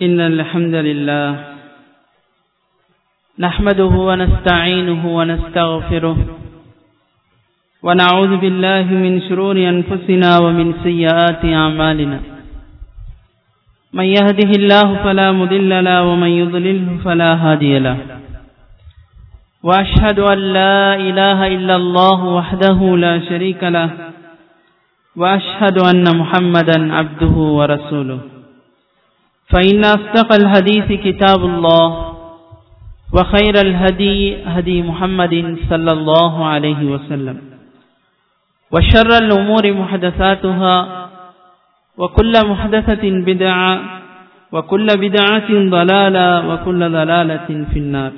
إن الحمد لله نحمده ونستعينه ونستغفره ونعوذ بالله من شرور أنفسنا ومن سيئات أعمالنا من يهده الله فلا مضل له ومن يضلله فلا هادي له وأشهد أن لا إله إلا الله وحده لا شريك له وأشهد أن محمدا عبده ورسوله فإن أصدق الحديث كتاب الله وخير الهدي هدي محمد صلى الله عليه وسلم وشر الأمور محدثاتها وكل محدثة بدعة وكل بدعة ضلالة وكل ضلالة في النار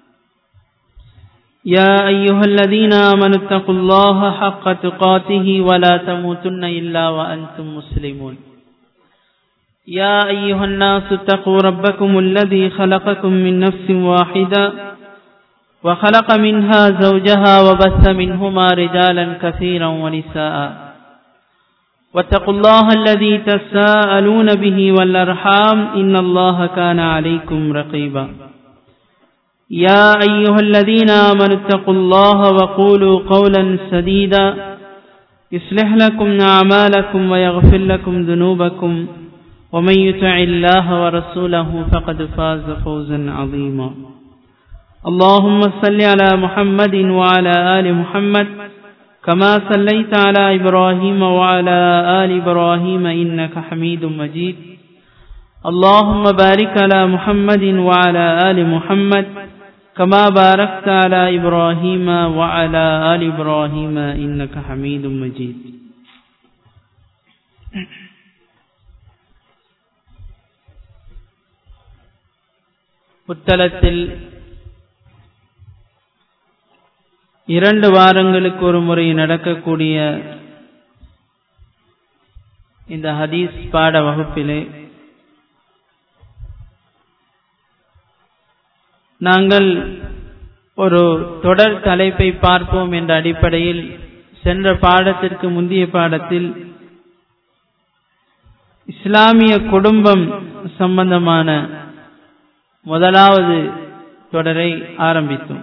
يا أيها الذين آمنوا اتقوا الله حق تقاته ولا تموتن إلا وأنتم مسلمون يا أيها الناس اتقوا ربكم الذي خلقكم من نفس واحدة وخلق منها زوجها وبث منهما رجالا كثيرا ونساء واتقوا الله الذي تساءلون به والأرحام إن الله كان عليكم رقيبا يا أيها الذين آمنوا اتقوا الله وقولوا قولا سديدا يصلح لكم أعمالكم ويغفر لكم ذنوبكم ومن يطع الله ورسوله فقد فاز فوزا عظيما اللهم صل على محمد وعلى آل محمد كما صليت على إبراهيم وعلى آل إبراهيم إنك حميد مجيد اللهم بارك على محمد وعلى آل محمد كما باركت على إبراهيم وعلى آل إبراهيم إنك حميد مجيد புத்தளத்தில் இரண்டு வாரங்களுக்கு ஒரு முறை நடக்கக்கூடிய இந்த ஹதீஸ் பாட வகுப்பிலே நாங்கள் ஒரு தொடர் தலைப்பை பார்ப்போம் என்ற அடிப்படையில் சென்ற பாடத்திற்கு முந்தைய பாடத்தில் இஸ்லாமிய குடும்பம் சம்பந்தமான முதலாவது தொடரை ஆரம்பித்தோம்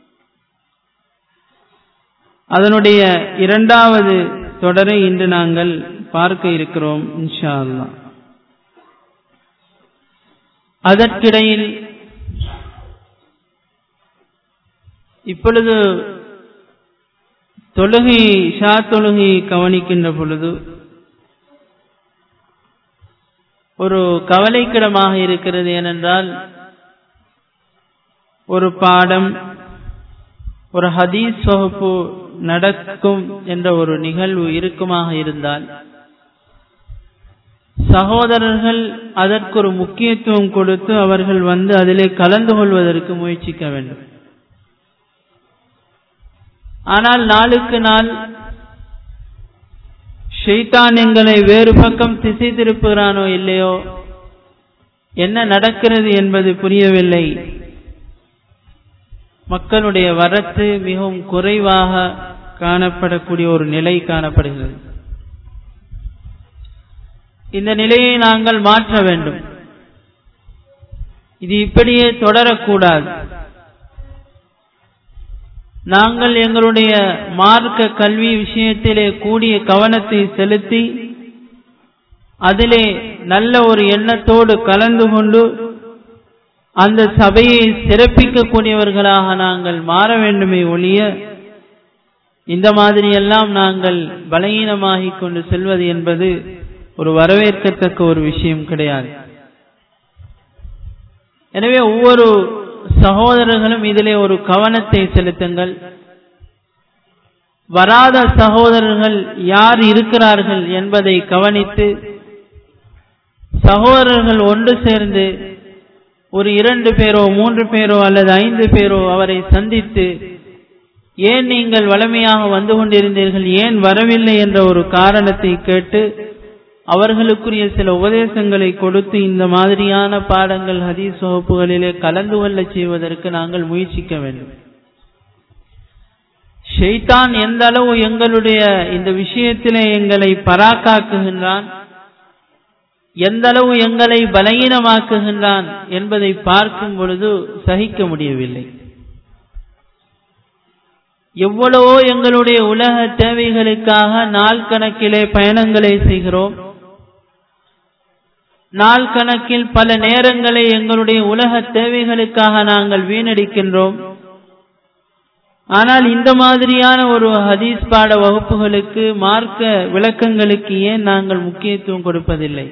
அதனுடைய இரண்டாவது தொடரை இன்று நாங்கள் பார்க்க இருக்கிறோம் இன்ஷா அல்லா அதற்கிடையில் இப்பொழுது தொழுகை ஷா தொழுகை கவனிக்கின்ற பொழுது ஒரு கவலைக்கிடமாக இருக்கிறது ஏனென்றால் ஒரு பாடம் ஒரு ஹதீஸ் வகுப்பு நடக்கும் என்ற ஒரு நிகழ்வு இருக்குமாக இருந்தால் சகோதரர்கள் அதற்கு ஒரு முக்கியத்துவம் கொடுத்து அவர்கள் வந்து அதிலே கலந்து கொள்வதற்கு முயற்சிக்க வேண்டும் ஆனால் நாளுக்கு நாள் ஷெய்தான் எங்களை வேறு பக்கம் திசை திருப்புகிறானோ இல்லையோ என்ன நடக்கிறது என்பது புரியவில்லை மக்களுடைய வரத்து மிகவும் குறைவாக காணப்படக்கூடிய ஒரு நிலை காணப்படுகிறது இந்த நிலையை நாங்கள் மாற்ற வேண்டும் இது இப்படியே தொடரக்கூடாது நாங்கள் எங்களுடைய மார்க்க கல்வி விஷயத்திலே கூடிய கவனத்தை செலுத்தி அதிலே நல்ல ஒரு எண்ணத்தோடு கலந்து கொண்டு அந்த சபையை சிறப்பிக்கக்கூடியவர்களாக நாங்கள் மாற வேண்டுமே ஒழிய இந்த மாதிரியெல்லாம் நாங்கள் பலகீனமாகிக் கொண்டு செல்வது என்பது ஒரு வரவேற்கத்தக்க ஒரு விஷயம் கிடையாது எனவே ஒவ்வொரு சகோதரர்களும் இதிலே ஒரு கவனத்தை செலுத்துங்கள் வராத சகோதரர்கள் யார் இருக்கிறார்கள் என்பதை கவனித்து சகோதரர்கள் ஒன்று சேர்ந்து ஒரு இரண்டு பேரோ மூன்று பேரோ அல்லது ஐந்து பேரோ அவரை சந்தித்து ஏன் நீங்கள் வளமையாக வந்து கொண்டிருந்தீர்கள் ஏன் வரவில்லை என்ற ஒரு காரணத்தை கேட்டு அவர்களுக்குரிய சில உபதேசங்களை கொடுத்து இந்த மாதிரியான பாடங்கள் ஹதீஸ் வகுப்புகளிலே கலந்து கொள்ள செய்வதற்கு நாங்கள் முயற்சிக்க வேண்டும் ஷெய்தான் எந்த அளவு எங்களுடைய இந்த விஷயத்திலே எங்களை பராக்காக்குகின்றான் எந்த அளவு எங்களை பலகீனமாக்குகின்றான் என்பதை பார்க்கும் பொழுது சகிக்க முடியவில்லை எவ்வளவோ எங்களுடைய உலக தேவைகளுக்காக நாள் கணக்கிலே பயணங்களை செய்கிறோம் நாள் கணக்கில் பல நேரங்களை எங்களுடைய உலக தேவைகளுக்காக நாங்கள் வீணடிக்கின்றோம் ஆனால் இந்த மாதிரியான ஒரு ஹதீஸ் பாட வகுப்புகளுக்கு மார்க்க விளக்கங்களுக்கு ஏன் நாங்கள் முக்கியத்துவம் கொடுப்பதில்லை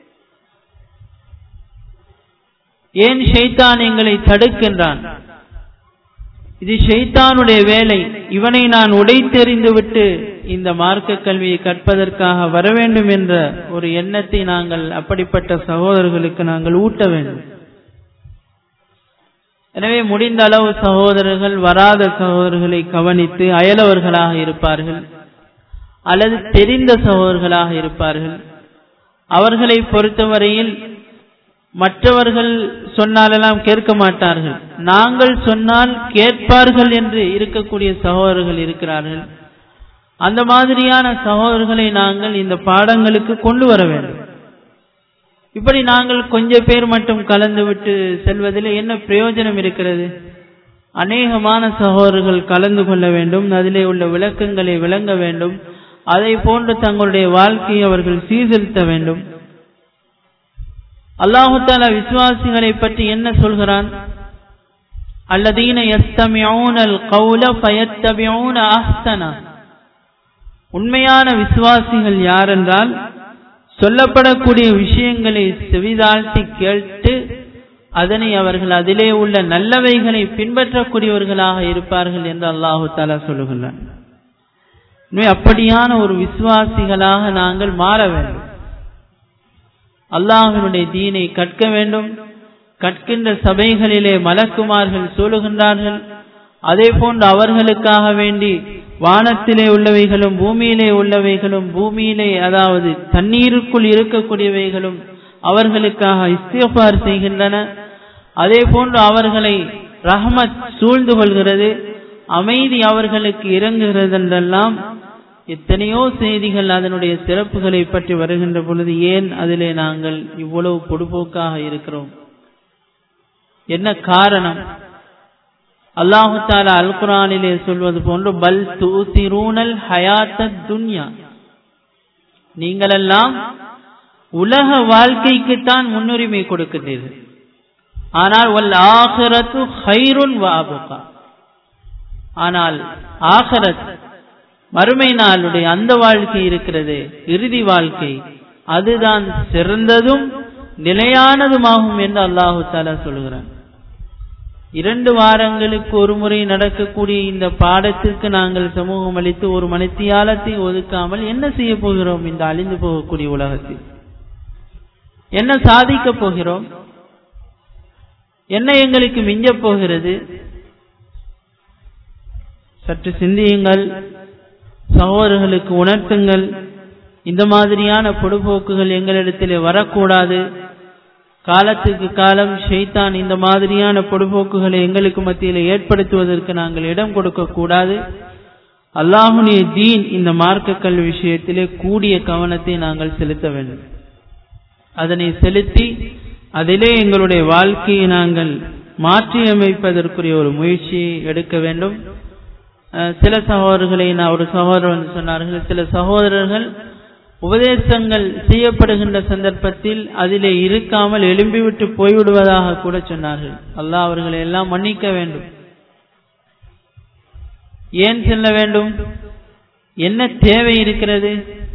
ஏன் ஷைத்தான் எங்களை தடுக்கின்றான் இது ஷைத்தானுடைய வேலை இவனை நான் உடைத்தெறிந்து விட்டு இந்த மார்க்க கல்வியை கற்பதற்காக வர வேண்டும் என்ற ஒரு எண்ணத்தை நாங்கள் அப்படிப்பட்ட சகோதரர்களுக்கு நாங்கள் ஊட்ட வேண்டும் எனவே முடிந்த அளவு சகோதரர்கள் வராத சகோதரர்களை கவனித்து அயலவர்களாக இருப்பார்கள் அல்லது தெரிந்த சகோதரர்களாக இருப்பார்கள் அவர்களை பொறுத்தவரையில் மற்றவர்கள் சொன்னாலெல்லாம் கேட்க மாட்டார்கள் நாங்கள் சொன்னால் கேட்பார்கள் என்று இருக்கக்கூடிய சகோதரர்கள் இருக்கிறார்கள் அந்த மாதிரியான சகோதரர்களை நாங்கள் இந்த பாடங்களுக்கு கொண்டு வர வேண்டும் இப்படி நாங்கள் கொஞ்ச பேர் மட்டும் கலந்து விட்டு செல்வதில் என்ன பிரயோஜனம் இருக்கிறது அநேகமான சகோதரர்கள் கலந்து கொள்ள வேண்டும் அதிலே உள்ள விளக்கங்களை விளங்க வேண்டும் அதை போன்று தங்களுடைய வாழ்க்கையை அவர்கள் சீர்திருத்த வேண்டும் அல்லாஹு தாலா விசுவாசிகளை பற்றி என்ன சொல்கிறான் அல்லதீன எஸ்தமியூனல் கௌல பயத்தபியூன அஹ்சனா உண்மையான விசுவாசிகள் யார் என்றால் சொல்லப்படக்கூடிய விஷயங்களை செவிதாழ்த்தி கேட்டு அதனை அவர்கள் அதிலே உள்ள நல்லவைகளை பின்பற்றக்கூடியவர்களாக இருப்பார்கள் என்று அல்லாஹு தாலா சொல்லுகிறான் அப்படியான ஒரு விசுவாசிகளாக நாங்கள் மாற வேண்டும் அல்லாஹினுடைய தீனை கற்க வேண்டும் கற்கின்ற சபைகளிலே மலக்குமார்கள் சூழுகின்றார்கள் அதே போன்று அவர்களுக்காக வேண்டி வானத்திலே உள்ளவைகளும் பூமியிலே உள்ளவைகளும் பூமியிலே அதாவது தண்ணீருக்குள் இருக்கக்கூடியவைகளும் அவர்களுக்காக இஸ்திஃபார் செய்கின்றன அதே போன்று அவர்களை ரஹமத் சூழ்ந்து கொள்கிறது அமைதி அவர்களுக்கு இறங்குகிறது என்றெல்லாம் எத்தனையோ செய்திகள் அதனுடைய சிறப்புகளை பற்றி வருகின்ற பொழுது ஏன் அதிலே நாங்கள் இவ்வளவு பொடுபோக்காக இருக்கிறோம் என்ன காரணம் அல்லாஹு தாலா அல் குரானிலே சொல்வது போன்று பல் தூசிரூனல் ஹயாத்த துன்யா நீங்களெல்லாம் உலக வாழ்க்கைக்குத்தான் முன்னுரிமை கொடுக்கின்றீர்கள் ஆனால் வல் ஆஹிரத்து ஹைருன் வாபுகா ஆனால் ஆஹரத் மறுமை நாளுடைய அந்த வாழ்க்கை இருக்கிறது இறுதி வாழ்க்கை அதுதான் சிறந்ததும் நிலையானதுமாகும் என்று அல்லாஹு தாலா சொல்கிறான் இரண்டு வாரங்களுக்கு ஒரு முறை நடக்கக்கூடிய இந்த பாடத்திற்கு நாங்கள் சமூகம் அளித்து ஒரு மணித்தியாலத்தை ஒதுக்காமல் என்ன செய்ய போகிறோம் இந்த அழிந்து போகக்கூடிய உலகத்தில் என்ன சாதிக்க போகிறோம் என்ன எங்களுக்கு மிஞ்ச போகிறது சற்று சிந்தியுங்கள் சகோதரர்களுக்கு உணர்த்துங்கள் இந்த மாதிரியான பொடுபோக்குகள் எங்களிடத்திலே வரக்கூடாது காலத்துக்கு காலம் ஷெய்தான் இந்த மாதிரியான பொடுபோக்குகளை எங்களுக்கு மத்தியில் ஏற்படுத்துவதற்கு நாங்கள் இடம் கொடுக்க கூடாது அல்லாஹுடைய தீன் இந்த மார்க்க கல்வி விஷயத்திலே கூடிய கவனத்தை நாங்கள் செலுத்த வேண்டும் அதனை செலுத்தி அதிலே எங்களுடைய வாழ்க்கையை நாங்கள் மாற்றியமைப்பதற்குரிய ஒரு முயற்சியை எடுக்க வேண்டும் சில சகோதரர்களை நான் ஒரு சகோதரர் வந்து சொன்னார்கள் சில சகோதரர்கள் உபதேசங்கள் செய்யப்படுகின்ற சந்தர்ப்பத்தில் அதிலே இருக்காமல் எழும்பிவிட்டு போய்விடுவதாக கூட சொன்னார்கள் அல்லாஹ் அவர்களை எல்லாம் மன்னிக்க வேண்டும் ஏன் செல்ல வேண்டும் என்ன தேவை இருக்கிறது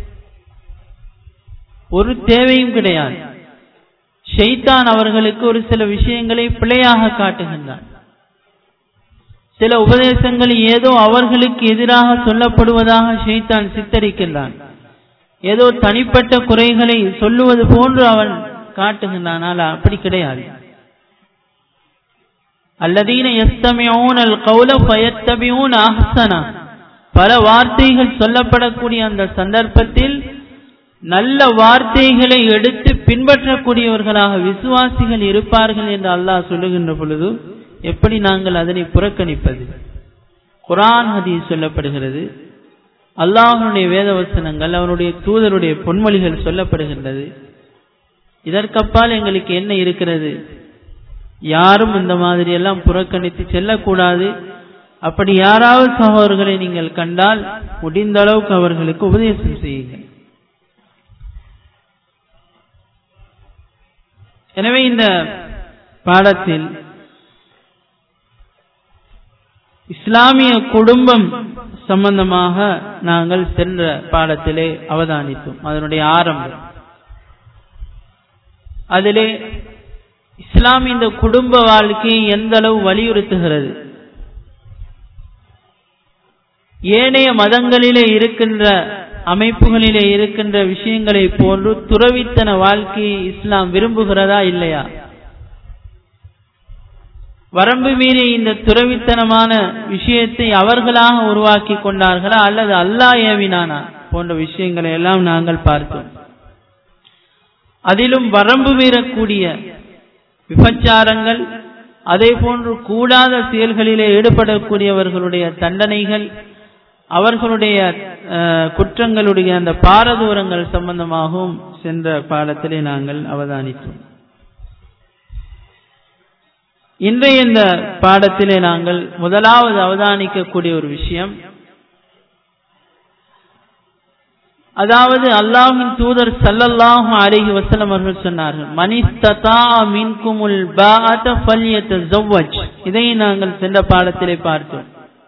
ஒரு தேவையும் கிடையாது ஷெய்தான் அவர்களுக்கு ஒரு சில விஷயங்களை பிழையாக காட்டுகின்றான் சில உபதேசங்கள் ஏதோ அவர்களுக்கு எதிராக சொல்லப்படுவதாக ஷெய்தான் சித்தரிக்கின்றான் ஏதோ தனிப்பட்ட குறைகளை சொல்லுவது போன்று அவன் காட்டுகின்றான் அப்படி கிடையாது அல்லதீன எஸ்தமியூனல் கௌல பயத்தபியூன் அஹ்சனா பல வார்த்தைகள் சொல்லப்படக்கூடிய அந்த சந்தர்ப்பத்தில் நல்ல வார்த்தைகளை எடுத்து பின்பற்றக்கூடியவர்களாக விசுவாசிகள் இருப்பார்கள் என்று அல்லாஹ் சொல்லுகின்ற பொழுது எப்படி நாங்கள் அதனை புறக்கணிப்பது குரான் ஹதீஸ் சொல்லப்படுகிறது அல்லாஹனுடைய வேத வசனங்கள் அவனுடைய தூதருடைய பொன்மொழிகள் சொல்லப்படுகின்றது இதற்கப்பால் எங்களுக்கு என்ன இருக்கிறது யாரும் இந்த மாதிரி எல்லாம் புறக்கணித்து செல்லக்கூடாது அப்படி யாராவது சகோதரர்களை நீங்கள் கண்டால் முடிந்த அளவுக்கு அவர்களுக்கு உபதேசம் செய்யுங்கள் எனவே இந்த பாடத்தில் இஸ்லாமிய குடும்பம் சம்பந்தமாக நாங்கள் சென்ற பாடத்திலே அவதானித்தோம் அதனுடைய ஆரம்பம் அதிலே இஸ்லாம் இந்த குடும்ப வாழ்க்கையை எந்த அளவு வலியுறுத்துகிறது ஏனைய மதங்களிலே இருக்கின்ற அமைப்புகளிலே இருக்கின்ற விஷயங்களை போன்று துறவித்தன வாழ்க்கையை இஸ்லாம் விரும்புகிறதா இல்லையா வரம்பு மீறி இந்த துறவித்தனமான விஷயத்தை அவர்களாக உருவாக்கி கொண்டார்களா அல்லது அல்லாஹ் ஏவினானா போன்ற விஷயங்களை எல்லாம் நாங்கள் பார்த்தோம் அதிலும் வரம்பு மீறக்கூடிய விபச்சாரங்கள் அதே போன்று கூடாத செயல்களிலே ஈடுபடக்கூடியவர்களுடைய தண்டனைகள் அவர்களுடைய குற்றங்களுடைய அந்த பாரதூரங்கள் சம்பந்தமாகவும் சென்ற பாடத்திலே நாங்கள் அவதானித்தோம் இன்றைய இந்த பாடத்திலே நாங்கள் முதலாவது அவதானிக்கக்கூடிய ஒரு விஷயம் அதாவது அல்லாஹின் தூதர் சல்லல்லாஹு அலைஹி வஸல்லம் அவர்கள் சொன்னார்கள் மனிஸ்ததா மின்குமுல் பாஅத ஃபல்யதஸவ்வஜ் இதை நாங்கள் சென்ற பாடத்திலே பார்த்தோம்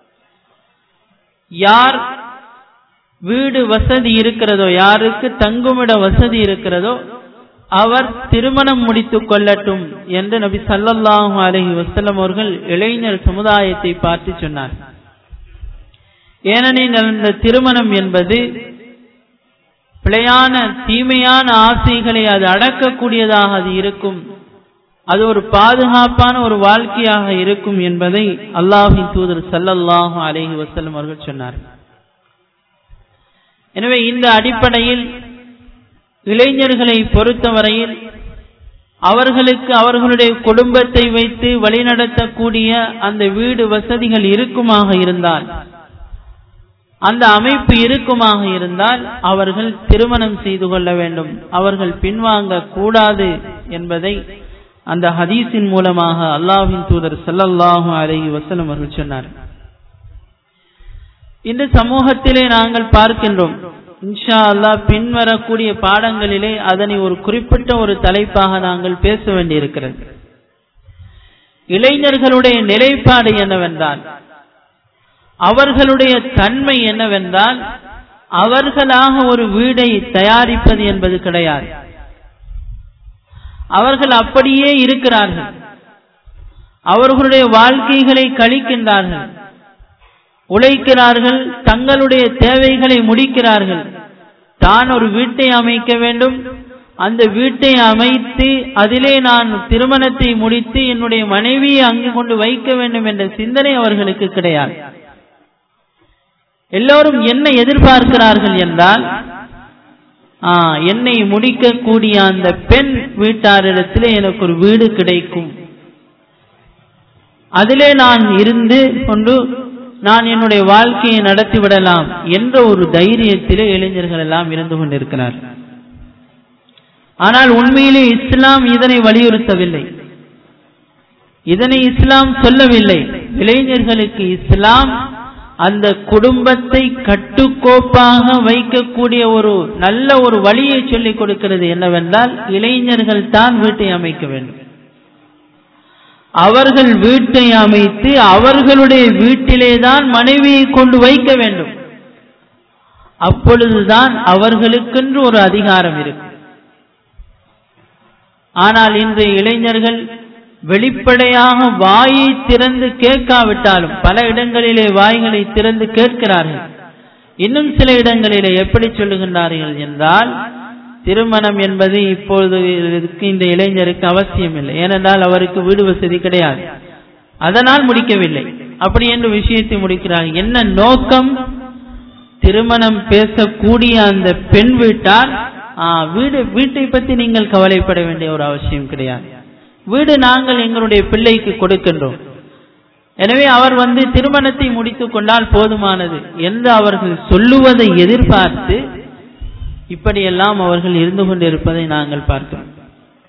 யார் வீடு வசதி இருக்கிறதோ யாருக்கு தங்குமிட வசதி இருக்கிறதோ அவர் திருமணம் முடித்துக் கொள்ளட்டும் என்று நபி சல்லல்லாஹு அலஹி வசல்லம் அவர்கள் இளைஞர் சமுதாயத்தை பார்த்து சொன்னார் ஏனெனில் அந்த திருமணம் என்பது பிழையான தீமையான ஆசைகளை அது அடக்கக்கூடியதாக அது இருக்கும் அது ஒரு பாதுகாப்பான ஒரு வாழ்க்கையாக இருக்கும் என்பதை அல்லாஹின் தூதர் சல்லல்லாஹு அலஹி வசல்லம் அவர்கள் சொன்னார் எனவே இந்த அடிப்படையில் இளைஞர்களை பொறுத்தவரையில் அவர்களுக்கு அவர்களுடைய குடும்பத்தை வைத்து வழிநடத்தக்கூடிய அந்த வீடு வசதிகள் இருக்குமாக இருந்தால் அந்த அமைப்பு இருக்குமாக இருந்தால் அவர்கள் திருமணம் செய்து கொள்ள வேண்டும் அவர்கள் பின்வாங்க கூடாது என்பதை அந்த ஹதீஸின் மூலமாக அல்லாஹின் தூதர் சல்லல்லாஹு அலஹி வசலம் அவர்கள் சொன்னார் இந்த சமூகத்திலே நாங்கள் பார்க்கின்றோம் இன்ஷா அல்லா பின்வரக்கூடிய பாடங்களிலே அதனை ஒரு குறிப்பிட்ட ஒரு தலைப்பாக நாங்கள் பேச வேண்டியிருக்கிறது இளைஞர்களுடைய நிலைப்பாடு என்னவென்றால் அவர்களுடைய தன்மை என்னவென்றால் அவர்களாக ஒரு வீடை தயாரிப்பது என்பது கிடையாது அவர்கள் அப்படியே இருக்கிறார்கள் அவர்களுடைய வாழ்க்கைகளை கழிக்கின்றார்கள் உழைக்கிறார்கள் தங்களுடைய தேவைகளை முடிக்கிறார்கள் தான் ஒரு வீட்டை அமைக்க வேண்டும் அந்த வீட்டை அமைத்து அதிலே நான் திருமணத்தை முடித்து என்னுடைய மனைவியை அங்கு கொண்டு வைக்க வேண்டும் என்ற சிந்தனை அவர்களுக்கு கிடையாது எல்லோரும் என்ன எதிர்பார்க்கிறார்கள் என்றால் என்னை முடிக்கக்கூடிய அந்த பெண் வீட்டாரிடத்திலே எனக்கு ஒரு வீடு கிடைக்கும் அதிலே நான் இருந்து கொண்டு நான் என்னுடைய வாழ்க்கையை நடத்திவிடலாம் என்ற ஒரு தைரியத்திலே இளைஞர்கள் எல்லாம் இருந்து கொண்டிருக்கிறார் ஆனால் உண்மையிலே இஸ்லாம் இதனை வலியுறுத்தவில்லை இதனை இஸ்லாம் சொல்லவில்லை இளைஞர்களுக்கு இஸ்லாம் அந்த குடும்பத்தை கட்டுக்கோப்பாக வைக்கக்கூடிய ஒரு நல்ல ஒரு வழியை சொல்லிக் கொடுக்கிறது என்னவென்றால் இளைஞர்கள் தான் வீட்டை அமைக்க வேண்டும் அவர்கள் வீட்டை அமைத்து அவர்களுடைய வீட்டிலே தான் மனைவியை கொண்டு வைக்க வேண்டும் அப்பொழுதுதான் அவர்களுக்கென்று ஒரு அதிகாரம் இருக்கும் ஆனால் இன்றைய இளைஞர்கள் வெளிப்படையாக வாயை திறந்து கேட்காவிட்டாலும் பல இடங்களிலே வாய்களை திறந்து கேட்கிறார்கள் இன்னும் சில இடங்களிலே எப்படி சொல்லுகின்றார்கள் என்றால் திருமணம் என்பது இப்பொழுது இந்த இளைஞருக்கு அவசியம் இல்லை ஏனென்றால் அவருக்கு வீடு வசதி கிடையாது அதனால் முடிக்கவில்லை அப்படி என்று விஷயத்தை முடிக்கிறார்கள் என்ன நோக்கம் திருமணம் பேசக்கூடிய அந்த பெண் வீட்டார் வீடு வீட்டை பற்றி நீங்கள் கவலைப்பட வேண்டிய ஒரு அவசியம் கிடையாது வீடு நாங்கள் எங்களுடைய பிள்ளைக்கு கொடுக்கின்றோம் எனவே அவர் வந்து திருமணத்தை முடித்துக் கொண்டால் போதுமானது என்று அவர்கள் சொல்லுவதை எதிர்பார்த்து இப்படியெல்லாம் அவர்கள் இருந்து கொண்டிருப்பதை நாங்கள் பார்க்கிறோம்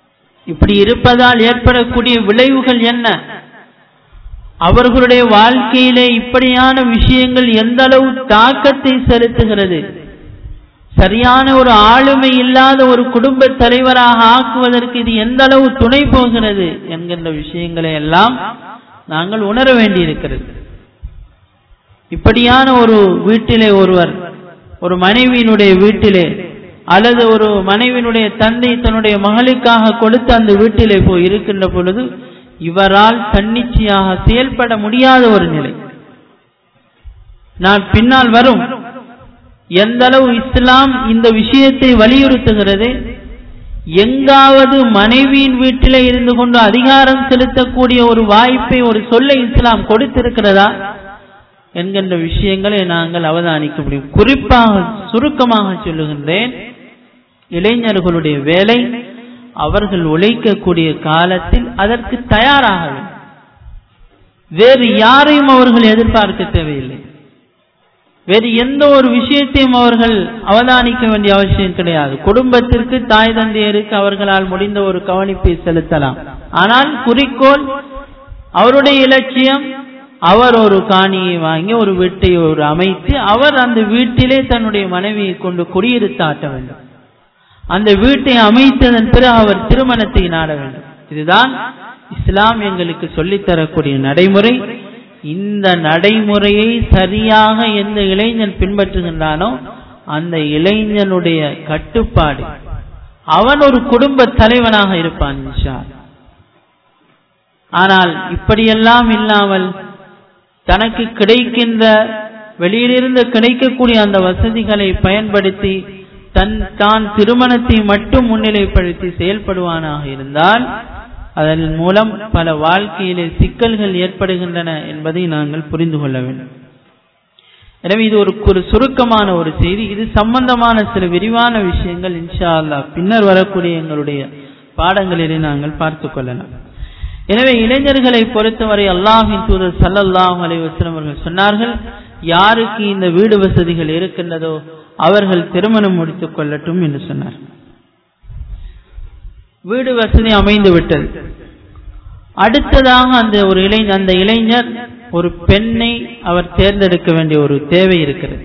இப்படி இருப்பதால் ஏற்படக்கூடிய விளைவுகள் என்ன அவர்களுடைய வாழ்க்கையிலே இப்படியான விஷயங்கள் எந்த அளவு தாக்கத்தை செலுத்துகிறது சரியான ஒரு ஆளுமை இல்லாத ஒரு குடும்ப தலைவராக ஆக்குவதற்கு இது எந்த அளவு துணை போகிறது என்கின்ற விஷயங்களை எல்லாம் நாங்கள் உணர வேண்டியிருக்கிறது இப்படியான ஒரு வீட்டிலே ஒருவர் ஒரு மனைவியினுடைய வீட்டிலே அல்லது ஒரு மனைவியினுடைய தந்தை தன்னுடைய மகளுக்காக கொடுத்து அந்த வீட்டிலே போய் இருக்கின்ற பொழுது இவரால் தன்னிச்சையாக செயல்பட முடியாத ஒரு நிலை நான் பின்னால் வரும் எந்த அளவு இஸ்லாம் இந்த விஷயத்தை வலியுறுத்துகிறது எங்காவது மனைவியின் வீட்டிலே இருந்து கொண்டு அதிகாரம் செலுத்தக்கூடிய ஒரு வாய்ப்பை ஒரு சொல்லை இஸ்லாம் கொடுத்திருக்கிறதா என்கின்ற விஷயங்களை நாங்கள் அவதானிக்க முடியும் குறிப்பாக சுருக்கமாக சொல்லுகின்றேன் இளைஞர்களுடைய வேலை அவர்கள் உழைக்கக்கூடிய காலத்தில் அதற்கு தயாராக வேண்டும் வேறு யாரையும் அவர்கள் எதிர்பார்க்க தேவையில்லை வேறு எந்த ஒரு விஷயத்தையும் அவர்கள் அவதானிக்க வேண்டிய அவசியம் கிடையாது குடும்பத்திற்கு தாய் தந்தையருக்கு அவர்களால் முடிந்த ஒரு கவனிப்பை செலுத்தலாம் ஆனால் குறிக்கோள் அவருடைய இலட்சியம் அவர் ஒரு காணியை வாங்கி ஒரு வீட்டை ஒரு அமைத்து அவர் அந்த வீட்டிலே தன்னுடைய மனைவியை கொண்டு குடியிருத்தாட்ட வேண்டும் அந்த வீட்டை அமைத்ததன் பிறகு அவர் திருமணத்தை நாட வேண்டும் இதுதான் இஸ்லாம் எங்களுக்கு சொல்லித்தரக்கூடிய நடைமுறை இந்த நடைமுறையை சரியாக எந்த இளைஞன் பின்பற்றுகின்றானோ அந்த இளைஞனுடைய கட்டுப்பாடு அவன் ஒரு குடும்ப தலைவனாக இருப்பான் இன்ஷா ஆனால் இப்படியெல்லாம் இல்லாமல் தனக்கு கிடைக்கின்ற வெளியிலிருந்து கிடைக்கக்கூடிய அந்த வசதிகளை பயன்படுத்தி தன் தான் திருமணத்தை மட்டும் முன்னிலைப்படுத்தி செயல்படுவானாக இருந்தால் அதன் மூலம் பல வாழ்க்கையிலே சிக்கல்கள் ஏற்படுகின்றன என்பதை நாங்கள் புரிந்து கொள்ள வேண்டும் எனவே இது ஒரு ஒரு சுருக்கமான ஒரு செய்தி இது சம்பந்தமான சில விரிவான விஷயங்கள் இன்ஷா அல்லா பின்னர் வரக்கூடிய எங்களுடைய பாடங்களிலே நாங்கள் பார்த்து கொள்ளலாம் எனவே இளைஞர்களை பொறுத்தவரை அல்லாஹின் தூதர் சல்லல்லாஹ் அலைவசலம் அவர்கள் சொன்னார்கள் யாருக்கு இந்த வீடு வசதிகள் இருக்கின்றதோ அவர்கள் திருமணம் முடித்துக் கொள்ளட்டும் என்று சொன்னார் வீடு வசதி அமைந்து விட்டது அடுத்ததாக அந்த ஒரு இளைஞர் அந்த இளைஞர் ஒரு பெண்ணை அவர் தேர்ந்தெடுக்க வேண்டிய ஒரு தேவை இருக்கிறது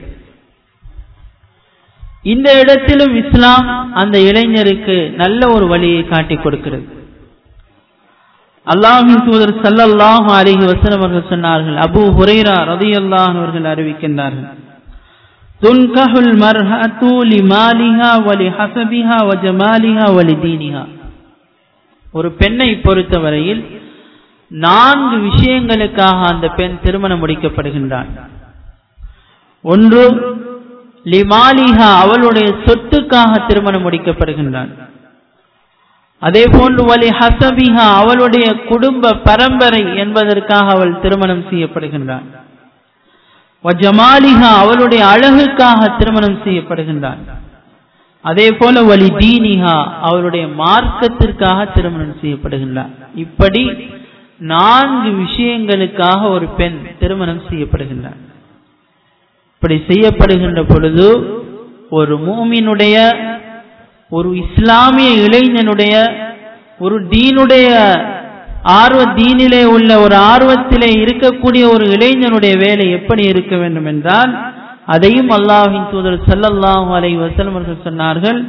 இந்த இடத்திலும் இஸ்லாம் அந்த இளைஞருக்கு நல்ல ஒரு வழியை காட்டிக் கொடுக்கிறது அல்லாஹின் தூதர் சல்லல்லாஹு அலிஹி வசனம் அவர்கள் சொன்னார்கள் அபு ஹுரைரா ரதியல்லாஹ் அவர்கள் அறிவிக்கின்றார்கள் துன்கஹுல் மர்ஹத்து லிமாலிஹா வலி ஹசபிஹா வஜமாலிஹா வலி தீனிஹா ஒரு பெண்ணை பொறுத்தவரையில் நான்கு விஷயங்களுக்காக அந்த பெண் திருமணம் முடிக்கப்படுகின்றாள் ஒன்று லிமாலிஹா அவளுடைய சொத்துக்காக திருமணம் முடிக்கப்படுகின்றாள் அதே போன்று வலி ஹசபிஹா அவளுடைய குடும்ப பரம்பரை என்பதற்காக அவள் திருமணம் செய்யப்படுகின்றாள் ஜமாலிஹா அவளுடைய அழகுக்காக திருமணம் செய்யப்படுகின்றாள் அதே போல வலி தீனிஹா அவருடைய மார்க்கத்திற்காக திருமணம் செய்யப்படுகின்றார் இப்படி நான்கு விஷயங்களுக்காக ஒரு பெண் திருமணம் செய்யப்படுகின்றார் இப்படி செய்யப்படுகின்ற பொழுது ஒரு மூமினுடைய ஒரு இஸ்லாமிய இளைஞனுடைய ஒரு தீனுடைய ஆர்வ தீனிலே உள்ள ஒரு ஆர்வத்திலே இருக்கக்கூடிய ஒரு இளைஞனுடைய வேலை எப்படி இருக்க வேண்டும் என்றால் அதையும் அல்லாஹின் தூதர் சல்லல்லாஹு அலை வசலம் அவர்கள் சொன்னார்கள்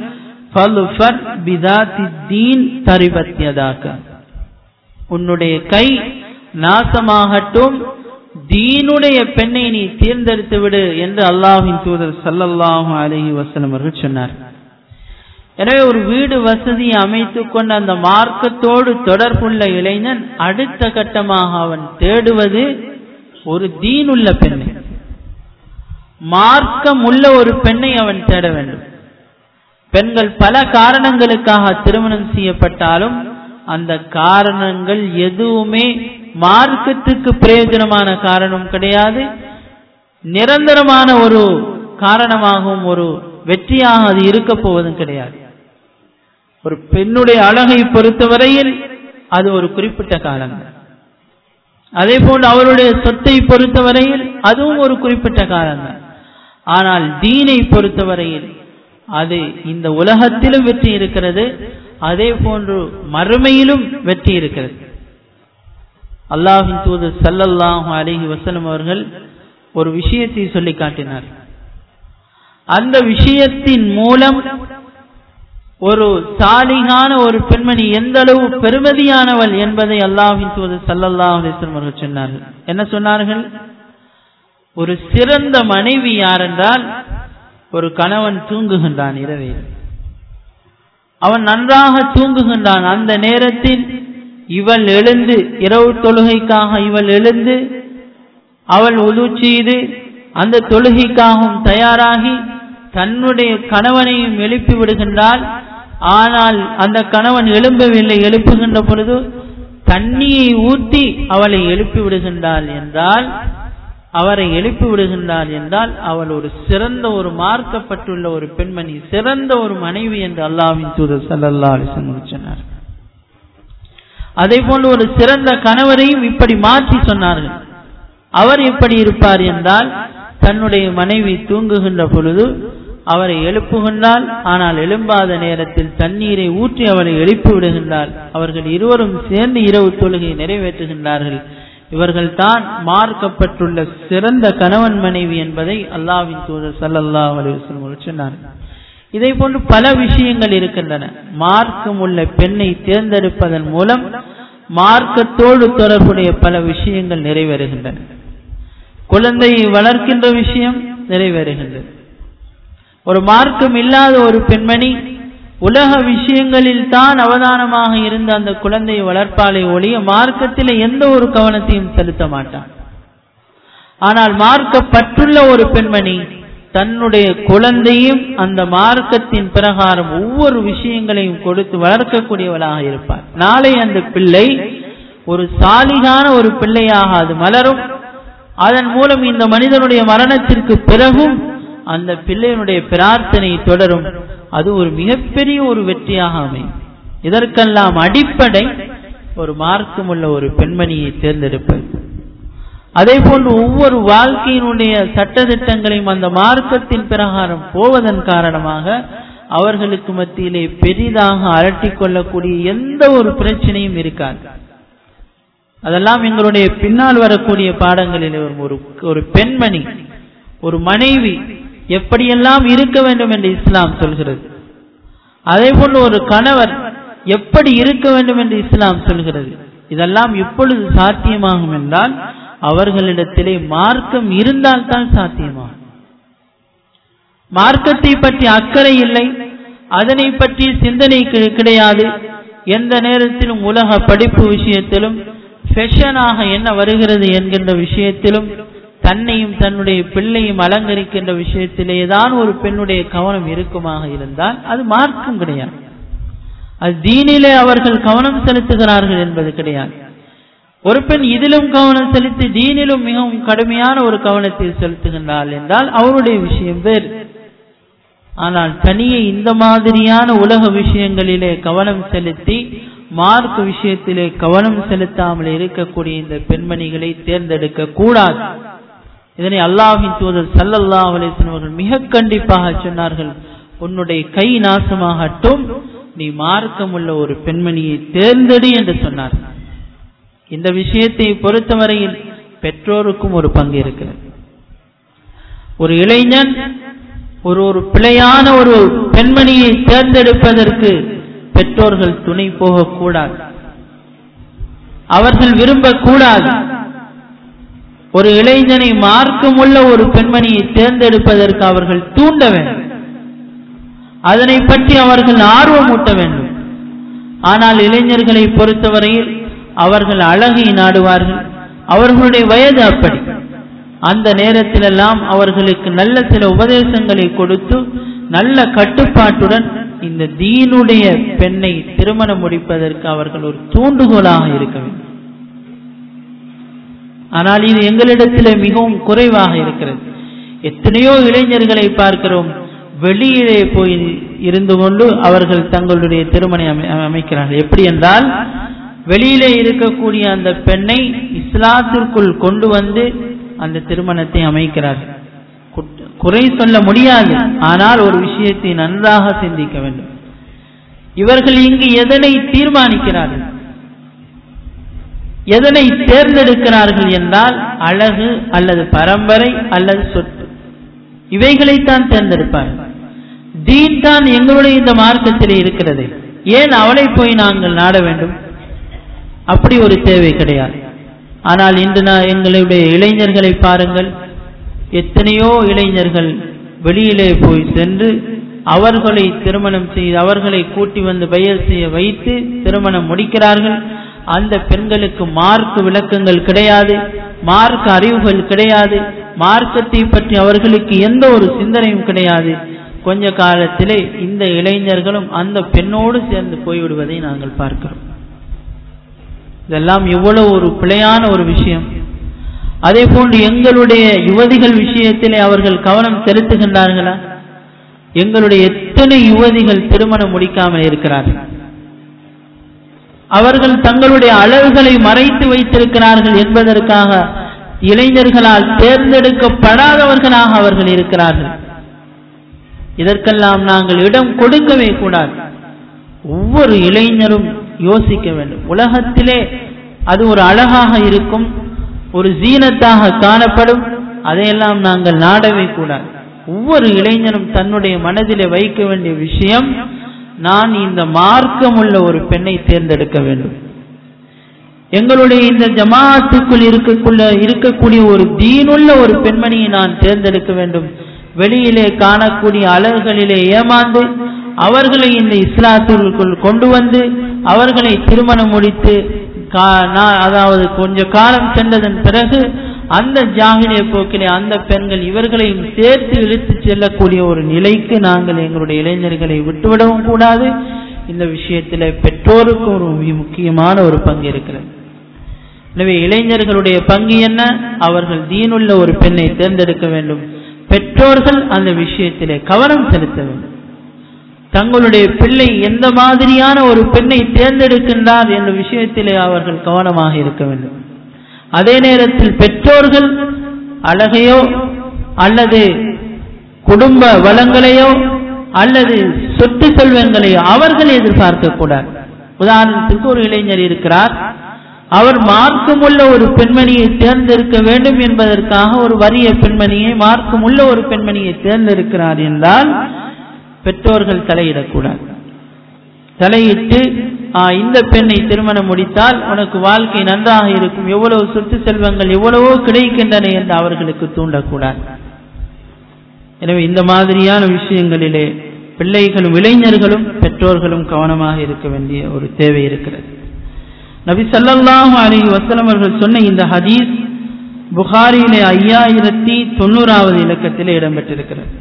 உன்னுடைய கை நாசமாகட்டும் தீனுடைய பெண்ணை நீ தேர்ந்தெடுத்து விடு என்று அல்லாஹின் தூதர் சல்லல்லாஹு அலஹி வசலம் அவர்கள் சொன்னார் எனவே ஒரு வீடு வசதியை அமைத்துக் கொண்ட அந்த மார்க்கத்தோடு தொடர்புள்ள இளைஞன் அடுத்த கட்டமாக அவன் தேடுவது ஒரு தீனுள்ள பெண்ணை மார்க்கம் உள்ள ஒரு பெண்ணை அவன் தேட வேண்டும் பெண்கள் பல காரணங்களுக்காக திருமணம் செய்யப்பட்டாலும் அந்த காரணங்கள் எதுவுமே மார்க்கத்துக்கு பிரயோஜனமான காரணம் கிடையாது நிரந்தரமான ஒரு காரணமாகவும் ஒரு வெற்றியாக அது இருக்க போவதும் கிடையாது ஒரு பெண்ணுடைய அழகை பொறுத்தவரையில் அது ஒரு குறிப்பிட்ட காலம் அதே போன்று அவருடைய சொத்தை பொறுத்தவரையில் அதுவும் ஒரு குறிப்பிட்ட காலம்தான் ஆனால் தீனை பொறுத்தவரையில் அது இந்த உலகத்திலும் வெற்றி இருக்கிறது அதே போன்று மறுமையிலும் வெற்றி இருக்கிறது அல்லாஹின் தூதர் சல்லல்லாஹு அலிஹி வசலம் அவர்கள் ஒரு விஷயத்தை சொல்லி காட்டினார் அந்த விஷயத்தின் மூலம் ஒரு சாலிகான ஒரு பெண்மணி எந்த அளவு பெருமதியானவள் என்பதை அல்லாஹின் தூதர் சல்லல்லாஹு அலிஸ்லம் அவர்கள் சொன்னார்கள் என்ன சொன்னார்கள் ஒரு சிறந்த மனைவி யார் என்றால் ஒரு கணவன் தூங்குகின்றான் இரவில் அவன் நன்றாக தூங்குகின்றான் அந்த நேரத்தில் இவள் எழுந்து இரவு தொழுகைக்காக இவள் எழுந்து அவள் உது செய்து அந்த தொழுகைக்காகவும் தயாராகி தன்னுடைய கணவனையும் எழுப்பி விடுகின்றாள் ஆனால் அந்த கணவன் எழும்பவில்லை எழுப்புகின்ற பொழுது தண்ணியை ஊற்றி அவளை எழுப்பி விடுகின்றாள் என்றால் அவரை எழுப்பி விடுகின்றாள் என்றால் அவள் ஒரு சிறந்த ஒரு மார்க்கப்பட்டுள்ள ஒரு பெண்மணி சிறந்த ஒரு மனைவி என்று அல்லாவின் தூதர் சல்லல்லா அலிசன் சொன்னார் அதே போன்று ஒரு சிறந்த கணவரையும் இப்படி மாற்றி சொன்னார்கள் அவர் எப்படி இருப்பார் என்றால் தன்னுடைய மனைவி தூங்குகின்ற பொழுது அவரை எழுப்புகின்றால் ஆனால் எழும்பாத நேரத்தில் தண்ணீரை ஊற்றி அவரை எழுப்பி விடுகின்றார் அவர்கள் இருவரும் சேர்ந்து இரவு தொழுகை நிறைவேற்றுகின்றார்கள் இவர்கள் தான் மார்க்கப்பட்டுள்ள சிறந்த கணவன் மனைவி என்பதை அல்லாவின் தூதர் சல்லல்லா அலிவசம் சொன்னார்கள் இதை போன்று பல விஷயங்கள் இருக்கின்றன மார்க்கம் உள்ள பெண்ணை தேர்ந்தெடுப்பதன் மூலம் மார்க்கத்தோடு தொடர்புடைய பல விஷயங்கள் நிறைவேறுகின்றன குழந்தையை வளர்க்கின்ற விஷயம் நிறைவேறுகின்றது ஒரு மார்க்கம் இல்லாத ஒரு பெண்மணி உலக விஷயங்களில் தான் அவதானமாக இருந்த அந்த குழந்தையை வளர்ப்பாலை ஒழிய மார்க்கத்தில் எந்த ஒரு கவனத்தையும் செலுத்த மாட்டான் ஆனால் மார்க்கப்பட்டுள்ள ஒரு பெண்மணி தன்னுடைய குழந்தையும் அந்த மார்க்கத்தின் பிரகாரம் ஒவ்வொரு விஷயங்களையும் கொடுத்து வளர்க்கக்கூடியவளாக இருப்பார் நாளை அந்த பிள்ளை ஒரு சாலிகான ஒரு பிள்ளையாக அது மலரும் அதன் மூலம் இந்த மனிதனுடைய மரணத்திற்கு பிறகும் அந்த பிள்ளையினுடைய பிரார்த்தனை தொடரும் அது ஒரு மிகப்பெரிய ஒரு வெற்றியாக அமையும் இதற்கெல்லாம் அடிப்படை ஒரு மார்க்கமுள்ள ஒரு பெண்மணியை தேர்ந்தெடுப்பது அதே போன்று ஒவ்வொரு வாழ்க்கையினுடைய சட்டத்திட்டங்களையும் அந்த மார்க்கத்தின் பிரகாரம் போவதன் காரணமாக அவர்களுக்கு மத்தியிலே பெரிதாக அலட்டிக் கொள்ளக்கூடிய எந்த ஒரு பிரச்சனையும் இருக்காது அதெல்லாம் எங்களுடைய பின்னால் வரக்கூடிய பாடங்களில் ஒரு ஒரு பெண்மணி ஒரு மனைவி எப்படியெல்லாம் இருக்க வேண்டும் என்று இஸ்லாம் சொல்கிறது அதே போன்று ஒரு கணவர் எப்படி இருக்க வேண்டும் என்று இஸ்லாம் சொல்கிறது இதெல்லாம் எப்பொழுது சாத்தியமாகும் என்றால் அவர்களிடத்திலே மார்க்கம் இருந்தால் தான் சாத்தியமாகும் மார்க்கத்தை பற்றி அக்கறை இல்லை அதனை பற்றி சிந்தனை கிடையாது எந்த நேரத்திலும் உலக படிப்பு விஷயத்திலும் ஃபெஷனாக என்ன வருகிறது என்கின்ற விஷயத்திலும் தன்னையும் தன்னுடைய பிள்ளையும் அலங்கரிக்கின்ற விஷயத்திலே தான் ஒரு பெண்ணுடைய கவனம் இருக்குமாக இருந்தால் அது மார்க்கம் கிடையாது அது தீனிலே அவர்கள் கவனம் செலுத்துகிறார்கள் என்பது கிடையாது ஒரு பெண் இதிலும் கவனம் செலுத்தி தீனிலும் மிகவும் கடுமையான ஒரு கவனத்தை செலுத்துகின்றாள் என்றால் அவருடைய விஷயம் வேறு ஆனால் தனியே இந்த மாதிரியான உலக விஷயங்களிலே கவனம் செலுத்தி மார்க் விஷயத்திலே கவனம் செலுத்தாமல் இருக்கக்கூடிய இந்த பெண்மணிகளை தேர்ந்தெடுக்க கூடாது இதனை அல்லாஹின் தூதர் சல்லல்லா அலிஸ்லம் அவர்கள் மிக கண்டிப்பாக சொன்னார்கள் உன்னுடைய கை நாசமாகட்டும் நீ மார்க்கமுள்ள ஒரு பெண்மணியை தேர்ந்தெடு என்று சொன்னார் இந்த விஷயத்தை பொறுத்தவரையில் பெற்றோருக்கும் ஒரு பங்கு இருக்கிறது ஒரு இளைஞன் ஒரு ஒரு பிழையான ஒரு பெண்மணியை தேர்ந்தெடுப்பதற்கு பெற்றோர்கள் துணை போகக்கூடாது அவர்கள் விரும்பக்கூடாது ஒரு இளைஞனை மார்க்கமுள்ள ஒரு பெண்மணியை தேர்ந்தெடுப்பதற்கு அவர்கள் தூண்ட வேண்டும் அதனை பற்றி அவர்கள் ஆர்வமூட்ட வேண்டும் ஆனால் இளைஞர்களை பொறுத்தவரையில் அவர்கள் அழகை நாடுவார்கள் அவர்களுடைய வயது அப்படி அந்த நேரத்திலெல்லாம் அவர்களுக்கு நல்ல சில உபதேசங்களை கொடுத்து நல்ல கட்டுப்பாட்டுடன் இந்த தீனுடைய பெண்ணை திருமணம் முடிப்பதற்கு அவர்கள் ஒரு தூண்டுகோலாக இருக்க வேண்டும் ஆனால் இது எங்களிடத்திலே மிகவும் குறைவாக இருக்கிறது எத்தனையோ இளைஞர்களை பார்க்கிறோம் வெளியிலே போய் இருந்து கொண்டு அவர்கள் தங்களுடைய திருமணம் அமைக்கிறார்கள் எப்படி என்றால் வெளியிலே இருக்கக்கூடிய அந்த பெண்ணை இஸ்லாத்திற்குள் கொண்டு வந்து அந்த திருமணத்தை அமைக்கிறார்கள் குறை சொல்ல முடியாது ஆனால் ஒரு விஷயத்தை நன்றாக சிந்திக்க வேண்டும் இவர்கள் இங்கு எதனை தீர்மானிக்கிறார்கள் எதனை தேர்ந்தெடுக்கிறார்கள் என்றால் அழகு அல்லது பரம்பரை அல்லது சொத்து இவைகளைத்தான் தேர்ந்தெடுப்பார்கள் தீன் தான் எங்களுடைய இந்த மார்க்கத்தில் இருக்கிறது ஏன் அவளை போய் நாங்கள் நாட வேண்டும் அப்படி ஒரு தேவை கிடையாது ஆனால் இன்று நான் எங்களுடைய இளைஞர்களை பாருங்கள் எத்தனையோ இளைஞர்கள் வெளியிலே போய் சென்று அவர்களை திருமணம் செய்து அவர்களை கூட்டி வந்து பெயர் செய்ய வைத்து திருமணம் முடிக்கிறார்கள் அந்த பெண்களுக்கு மார்க் விளக்கங்கள் கிடையாது மார்க் அறிவுகள் கிடையாது மார்க்கத்தை பற்றி அவர்களுக்கு எந்த ஒரு சிந்தனையும் கிடையாது கொஞ்ச காலத்திலே இந்த இளைஞர்களும் அந்த பெண்ணோடு சேர்ந்து போய்விடுவதை நாங்கள் பார்க்கிறோம் இதெல்லாம் எவ்வளவு ஒரு பிழையான ஒரு விஷயம் அதே போன்று எங்களுடைய யுவதிகள் விஷயத்திலே அவர்கள் கவனம் செலுத்துகின்றார்களா எங்களுடைய எத்தனை யுவதிகள் திருமணம் முடிக்காமல் இருக்கிறார்கள் அவர்கள் தங்களுடைய அளவுகளை மறைத்து வைத்திருக்கிறார்கள் என்பதற்காக இளைஞர்களால் தேர்ந்தெடுக்கப்படாதவர்களாக அவர்கள் இருக்கிறார்கள் இதற்கெல்லாம் நாங்கள் இடம் கொடுக்கவே கூடாது ஒவ்வொரு இளைஞரும் யோசிக்க வேண்டும் உலகத்திலே அது ஒரு அழகாக இருக்கும் ஒரு ஜீனத்தாக காணப்படும் அதையெல்லாம் நாங்கள் நாடவே கூடாது ஒவ்வொரு இளைஞனும் தன்னுடைய மனதிலே வைக்க வேண்டிய விஷயம் நான் இந்த மார்க்கமுள்ள ஒரு பெண்ணை தேர்ந்தெடுக்க வேண்டும் எங்களுடைய இந்த ஜமாத்துக்குள் இருக்கக்குள்ள இருக்கக்கூடிய ஒரு தீனுள்ள ஒரு பெண்மணியை நான் தேர்ந்தெடுக்க வேண்டும் வெளியிலே காணக்கூடிய அழகுகளிலே ஏமாந்து அவர்களை இந்த இஸ்லாத்திற்குள் கொண்டு வந்து அவர்களை திருமணம் முடித்து அதாவது கொஞ்ச காலம் சென்றதன் பிறகு அந்த ஜாகிரிய போக்கிலே அந்த பெண்கள் இவர்களையும் சேர்த்து இழுத்து செல்லக்கூடிய ஒரு நிலைக்கு நாங்கள் எங்களுடைய இளைஞர்களை விட்டுவிடவும் கூடாது இந்த விஷயத்தில் பெற்றோருக்கு ஒரு முக்கியமான ஒரு பங்கு இருக்கிறது எனவே இளைஞர்களுடைய பங்கு என்ன அவர்கள் தீனுள்ள ஒரு பெண்ணை தேர்ந்தெடுக்க வேண்டும் பெற்றோர்கள் அந்த விஷயத்திலே கவனம் செலுத்த வேண்டும் தங்களுடைய பிள்ளை எந்த மாதிரியான ஒரு பெண்ணை தேர்ந்தெடுக்கின்றார் என்ற விஷயத்திலே அவர்கள் கவனமாக இருக்க வேண்டும் அதே நேரத்தில் பெற்றோர்கள் அழகையோ அல்லது குடும்ப வளங்களையோ அல்லது சொத்து செல்வங்களையோ அவர்கள் எதிர்பார்க்க கூடாது உதாரணத்துக்கு ஒரு இளைஞர் இருக்கிறார் அவர் மார்க்கமுள்ள ஒரு பெண்மணியை தேர்ந்தெடுக்க வேண்டும் என்பதற்காக ஒரு வறிய பெண்மணியை மார்க்கமுள்ள ஒரு பெண்மணியை தேர்ந்தெடுக்கிறார் என்றால் பெற்றோர்கள் தலையிடக்கூடாது தலையிட்டு இந்த பெண்ணை திருமணம் முடித்தால் உனக்கு வாழ்க்கை நன்றாக இருக்கும் எவ்வளவு சொத்து செல்வங்கள் எவ்வளவோ கிடைக்கின்றன என்று அவர்களுக்கு தூண்டக்கூடாது எனவே இந்த மாதிரியான விஷயங்களிலே பிள்ளைகளும் இளைஞர்களும் பெற்றோர்களும் கவனமாக இருக்க வேண்டிய ஒரு தேவை இருக்கிறது நபி சல்லாஹு அலி வசலம் அவர்கள் சொன்ன இந்த ஹதீஸ் புகாரியிலே ஐயாயிரத்தி தொண்ணூறாவது இலக்கத்திலே இடம்பெற்றிருக்கிறது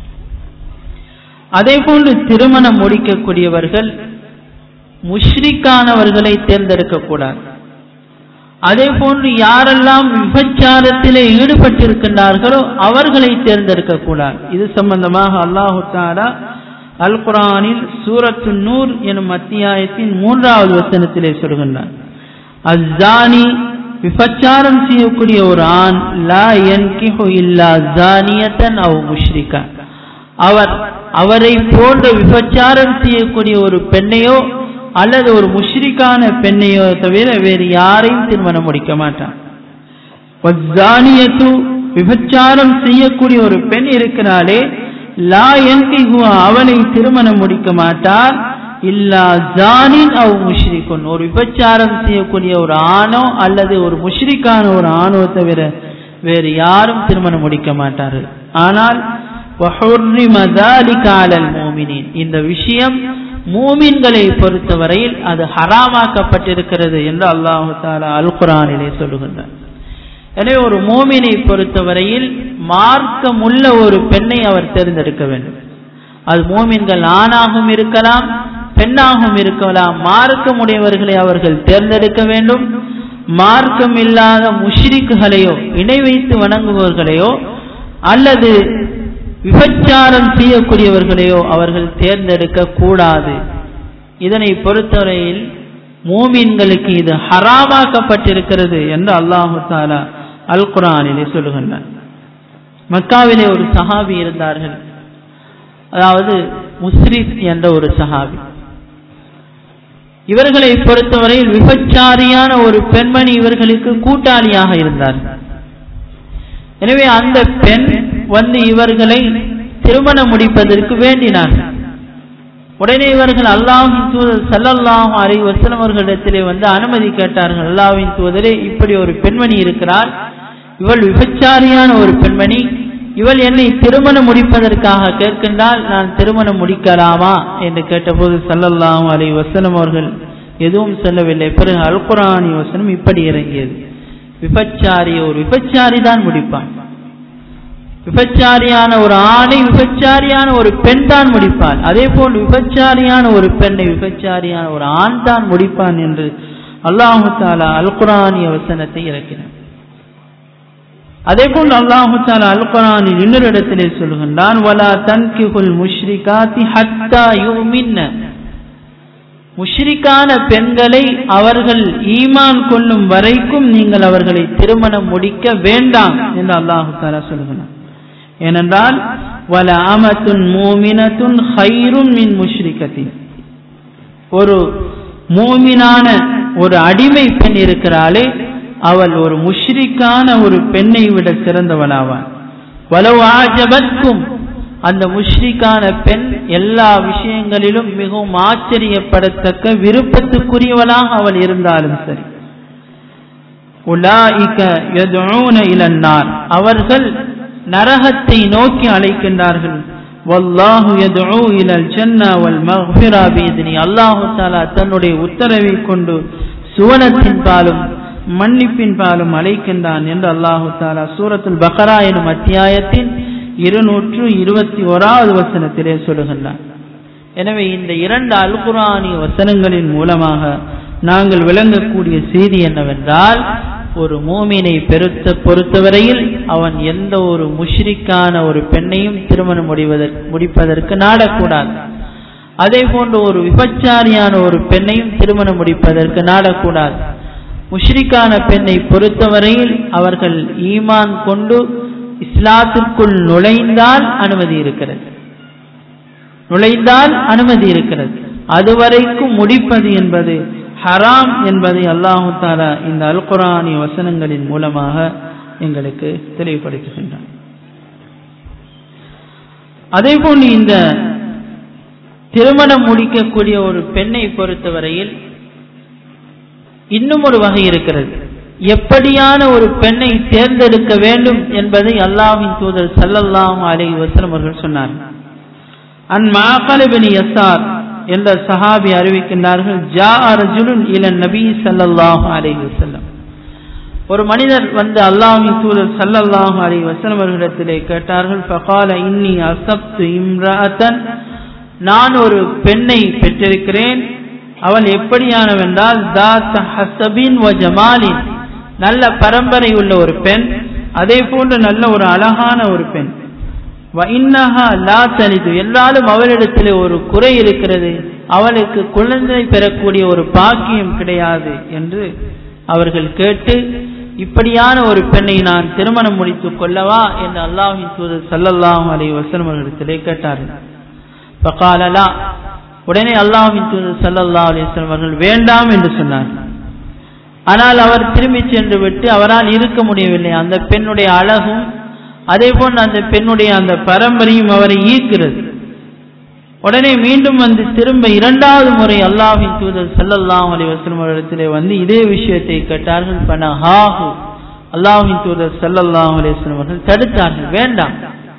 அதே போன்று திருமணம் முடிக்கக்கூடியவர்கள் முஷ்ரிக்கானவர்களை தேர்ந்தெடுக்க கூடாது அதே போன்று யாரெல்லாம் விபச்சாரத்திலே ஈடுபட்டிருக்கின்றார்களோ அவர்களை தேர்ந்தெடுக்க கூடாது இது சம்பந்தமாக அல்லாஹு தாலா அல் குரானில் சூரத்து நூர் எனும் அத்தியாயத்தின் மூன்றாவது வசனத்திலே சொல்கின்றார் அஸ்ஸானி விபச்சாரம் செய்யக்கூடிய ஒரு ஆண் லா என்கிஹு இல்லா ஜானியத்தன் அவ் முஷ்ரிகா அவர் அவரை போன்ற விபச்சாரம் செய்யக்கூடிய ஒரு பெண்ணையோ அல்லது ஒரு முஷ்ரிக்கான பெண்ணையோ தவிர வேறு யாரையும் திருமணம் முடிக்க மாட்டான் விபச்சாரம் செய்யக்கூடிய ஒரு பெண் இருக்கிறாளே லா என்கிஹுவா அவனை திருமணம் முடிக்க மாட்டார் இல்லா ஜானின் அவ் முஷ்ரிக்குன் ஒரு விபச்சாரம் செய்யக்கூடிய ஒரு ஆணோ அல்லது ஒரு முஷ்ரிக்கான ஒரு ஆணோ தவிர வேறு யாரும் திருமணம் முடிக்க மாட்டார்கள் ஆனால் இந்த விஷயம் மூமின்களை பொறுத்தவரையில் அது ஹராமாக்கப்பட்டிருக்கிறது என்று அல்லாஹு தாலா அல் குரானிலே சொல்லுகின்றார் எனவே ஒரு மோமினை பொறுத்தவரையில் மார்க்கமுள்ள ஒரு பெண்ணை அவர் தேர்ந்தெடுக்க வேண்டும் அது மோமின்கள் ஆணாகவும் இருக்கலாம் பெண்ணாகவும் இருக்கலாம் மார்க்கமுடையவர்களை அவர்கள் தேர்ந்தெடுக்க வேண்டும் மார்க்கம் இல்லாத முஷ்ரிக்குகளையோ இணை வைத்து வணங்குபவர்களையோ அல்லது விபச்சாரம் செய்யக்கூடியவர்களையோ அவர்கள் தேர்ந்தெடுக்க கூடாது இதனை பொறுத்தவரையில் மூமின்களுக்கு இது ஹராமாக்கப்பட்டிருக்கிறது என்று அல்லாஹு தாலா அல் குரானிலே சொல்லுகின்றார் மக்காவிலே ஒரு சஹாபி இருந்தார்கள் அதாவது முஸ்ரித் என்ற ஒரு சஹாபி இவர்களை பொறுத்தவரையில் விபச்சாரியான ஒரு பெண்மணி இவர்களுக்கு கூட்டாளியாக இருந்தார் எனவே அந்த பெண் வந்து இவர்களை திருமணம் முடிப்பதற்கு வேண்டினார் உடனே இவர்கள் அல்லாஹின் தூதர் சல்லல்லாஹு அலை வசலம் அவர்களிடத்திலே வந்து அனுமதி கேட்டார்கள் அல்லாஹின் தூதரே இப்படி ஒரு பெண்மணி இருக்கிறார் இவள் விபச்சாரியான ஒரு பெண்மணி இவள் என்னை திருமணம் முடிப்பதற்காக கேட்கின்றால் நான் திருமணம் முடிக்கலாமா என்று கேட்டபோது சல்லல்லாஹு அலை வசனம் அவர்கள் எதுவும் சொல்லவில்லை பிறகு அல்குரானி வசனம் இப்படி இறங்கியது விபச்சாரி ஒரு விபச்சாரி தான் முடிப்பான் விபச்சாரியான ஒரு ஆணை விபச்சாரியான ஒரு பெண் தான் முடிப்பான் அதே போல் விபச்சாரியான ஒரு பெண்ணை விபச்சாரியான ஒரு ஆண் தான் முடிப்பான் என்று அல்லாஹு தாலா அல் குரானிய வசனத்தை இறக்கினார் அதே போல் அல்லாஹு தாலா அல் குரானில் இன்னொரு இடத்திலே சொல்கின்றான் வலா தன்கிகுல் முஷ்ரிகாத்தி ஹத்தா யுமின்ன முஷ்ரிக்கான பெண்களை அவர்கள் ஈமான் கொள்ளும் வரைக்கும் நீங்கள் அவர்களை திருமணம் முடிக்க வேண்டாம் என்று அல்லாஹு தாலா சொல்கிறார் ஏனென்றால் வல அமத்துன் மூமினத்துன் ஹைரும் மின் முஷ்ரிகத்தின் ஒரு மூமினான ஒரு அடிமை பெண் இருக்கிறாளே அவள் ஒரு முஷ்ரிக்கான ஒரு பெண்ணை விட சிறந்தவளாவாள் வலவு ஆஜபத்கும் அந்த முஷ்ரிக்கான பெண் எல்லா விஷயங்களிலும் மிகவும் ஆச்சரியப்படத்தக்க விருப்பத்துக்குரியவளாக அவள் இருந்தாலும் சரி உலாயிக்க எதுன இலன்னார் அவர்கள் நரகத்தை நோக்கி அழைக்கின்றார்கள் வல்லாஹு யதுஉ இலல் ஜன்னா வல் மக்ஃபிரா பிஇذنி அல்லாஹ் தஆலா தன்னுடைய உத்தரவை கொண்டு சுவனத்தின் பாலும் மன்னிப்பின் பாலும் அழைக்கின்றான் என்று அல்லாஹு தாலா சூரத்துல் பக்ரா எனும் அத்தியாயத்தின் இருநூற்று இருபத்தி ஓராவது வசனத்திலே சொல்லுகின்றான் எனவே இந்த இரண்டு அல்குரானி வசனங்களின் மூலமாக நாங்கள் விளங்கக்கூடிய செய்தி என்னவென்றால் ஒரு மூமினை பெருத்த பொறுத்தவரையில் அவன் எந்த ஒரு முஷ்ரிக்கான ஒரு பெண்ணையும் திருமணம் முடிவதற்கு முடிப்பதற்கு நாடக்கூடாது அதே போன்று ஒரு விபச்சாரியான ஒரு பெண்ணையும் திருமணம் முடிப்பதற்கு நாடக்கூடாது முஷ்ரிக்கான பெண்ணை பொறுத்தவரையில் அவர்கள் ஈமான் கொண்டு இஸ்லாத்திற்குள் நுழைந்தால் அனுமதி இருக்கிறது நுழைந்தால் அனுமதி இருக்கிறது அதுவரைக்கும் முடிப்பது என்பது ஹராம் என்பதை அல்லாஹு தாலா இந்த அல் குரானி வசனங்களின் மூலமாக எங்களுக்கு தெளிவுபடுத்துகின்றான் அதே போன்று இந்த திருமணம் முடிக்கக்கூடிய ஒரு பெண்ணை பொறுத்தவரையில் இன்னும் ஒரு வகை இருக்கிறது எப்படியான ஒரு பெண்ணை தேர்ந்தெடுக்க வேண்டும் என்பதை அல்லாஹின் தூதர் சல்லல்லாஹு அலைஹி வஸல்லம் அவர்கள் சொன்னார்கள் அன் மாகலபின் யசார் என்ற சஹாபி அறிவிக்கின்றார்கள் ஜா ரஜுலுன் இலன் நபி சல்லல்லாஹு அலைஹி வஸல்லம் ஒரு மனிதர் வந்து அல்லாஹின் தூதர் சல்லல்லாஹு அலைஹி வஸல்லம் அவர்களிடத்திலே கேட்டார்கள் ஃபகால இன்னி அசப்து இம்ரஅத்தன் நான் ஒரு பெண்ணை பெற்றிருக்கிறேன் அவள் எப்படியானவென்றால் தாத்த ஹசபின் வ ஜமாலின் நல்ல பரம்பரை உள்ள ஒரு பெண் அதே போன்று நல்ல ஒரு அழகான ஒரு பெண் இன்னஹா லா தலிது எல்லாரும் அவளிடத்தில் ஒரு குறை இருக்கிறது அவளுக்கு குழந்தை பெறக்கூடிய ஒரு பாக்கியம் கிடையாது என்று அவர்கள் கேட்டு இப்படியான ஒரு பெண்ணை நான் திருமணம் முடித்துக் கொள்ளவா என்று அல்லாஹின் தூதர் சல்லல்லாஹு அலை வசலம் அவர்களிடத்திலே கேட்டார்கள் பகாலலா உடனே அல்லாஹின் தூதர் சல்லல்லா அலிஸ்லாம் அவர்கள் வேண்டாம் என்று சொன்னார் ஆனால் அவர் திரும்பி சென்று விட்டு அவரால் இருக்க முடியவில்லை அந்த பெண்ணுடைய அழகும் அதே போன்று அந்த பெண்ணுடைய அந்த பரம்பரையும் அவரை ஈர்க்கிறது உடனே மீண்டும் வந்து திரும்ப இரண்டாவது முறை அல்லாஹின் தூதர் சல்லல்லாஹ் அலி வஸ்லம் இடத்திலே வந்து இதே விஷயத்தை கேட்டார்கள் பன ஹாஹு அல்லாஹின் தூதர் சல்லல்லாஹ் அலி வஸ்லம் அவர்கள் தடுத்தார்கள் வேண்டாம்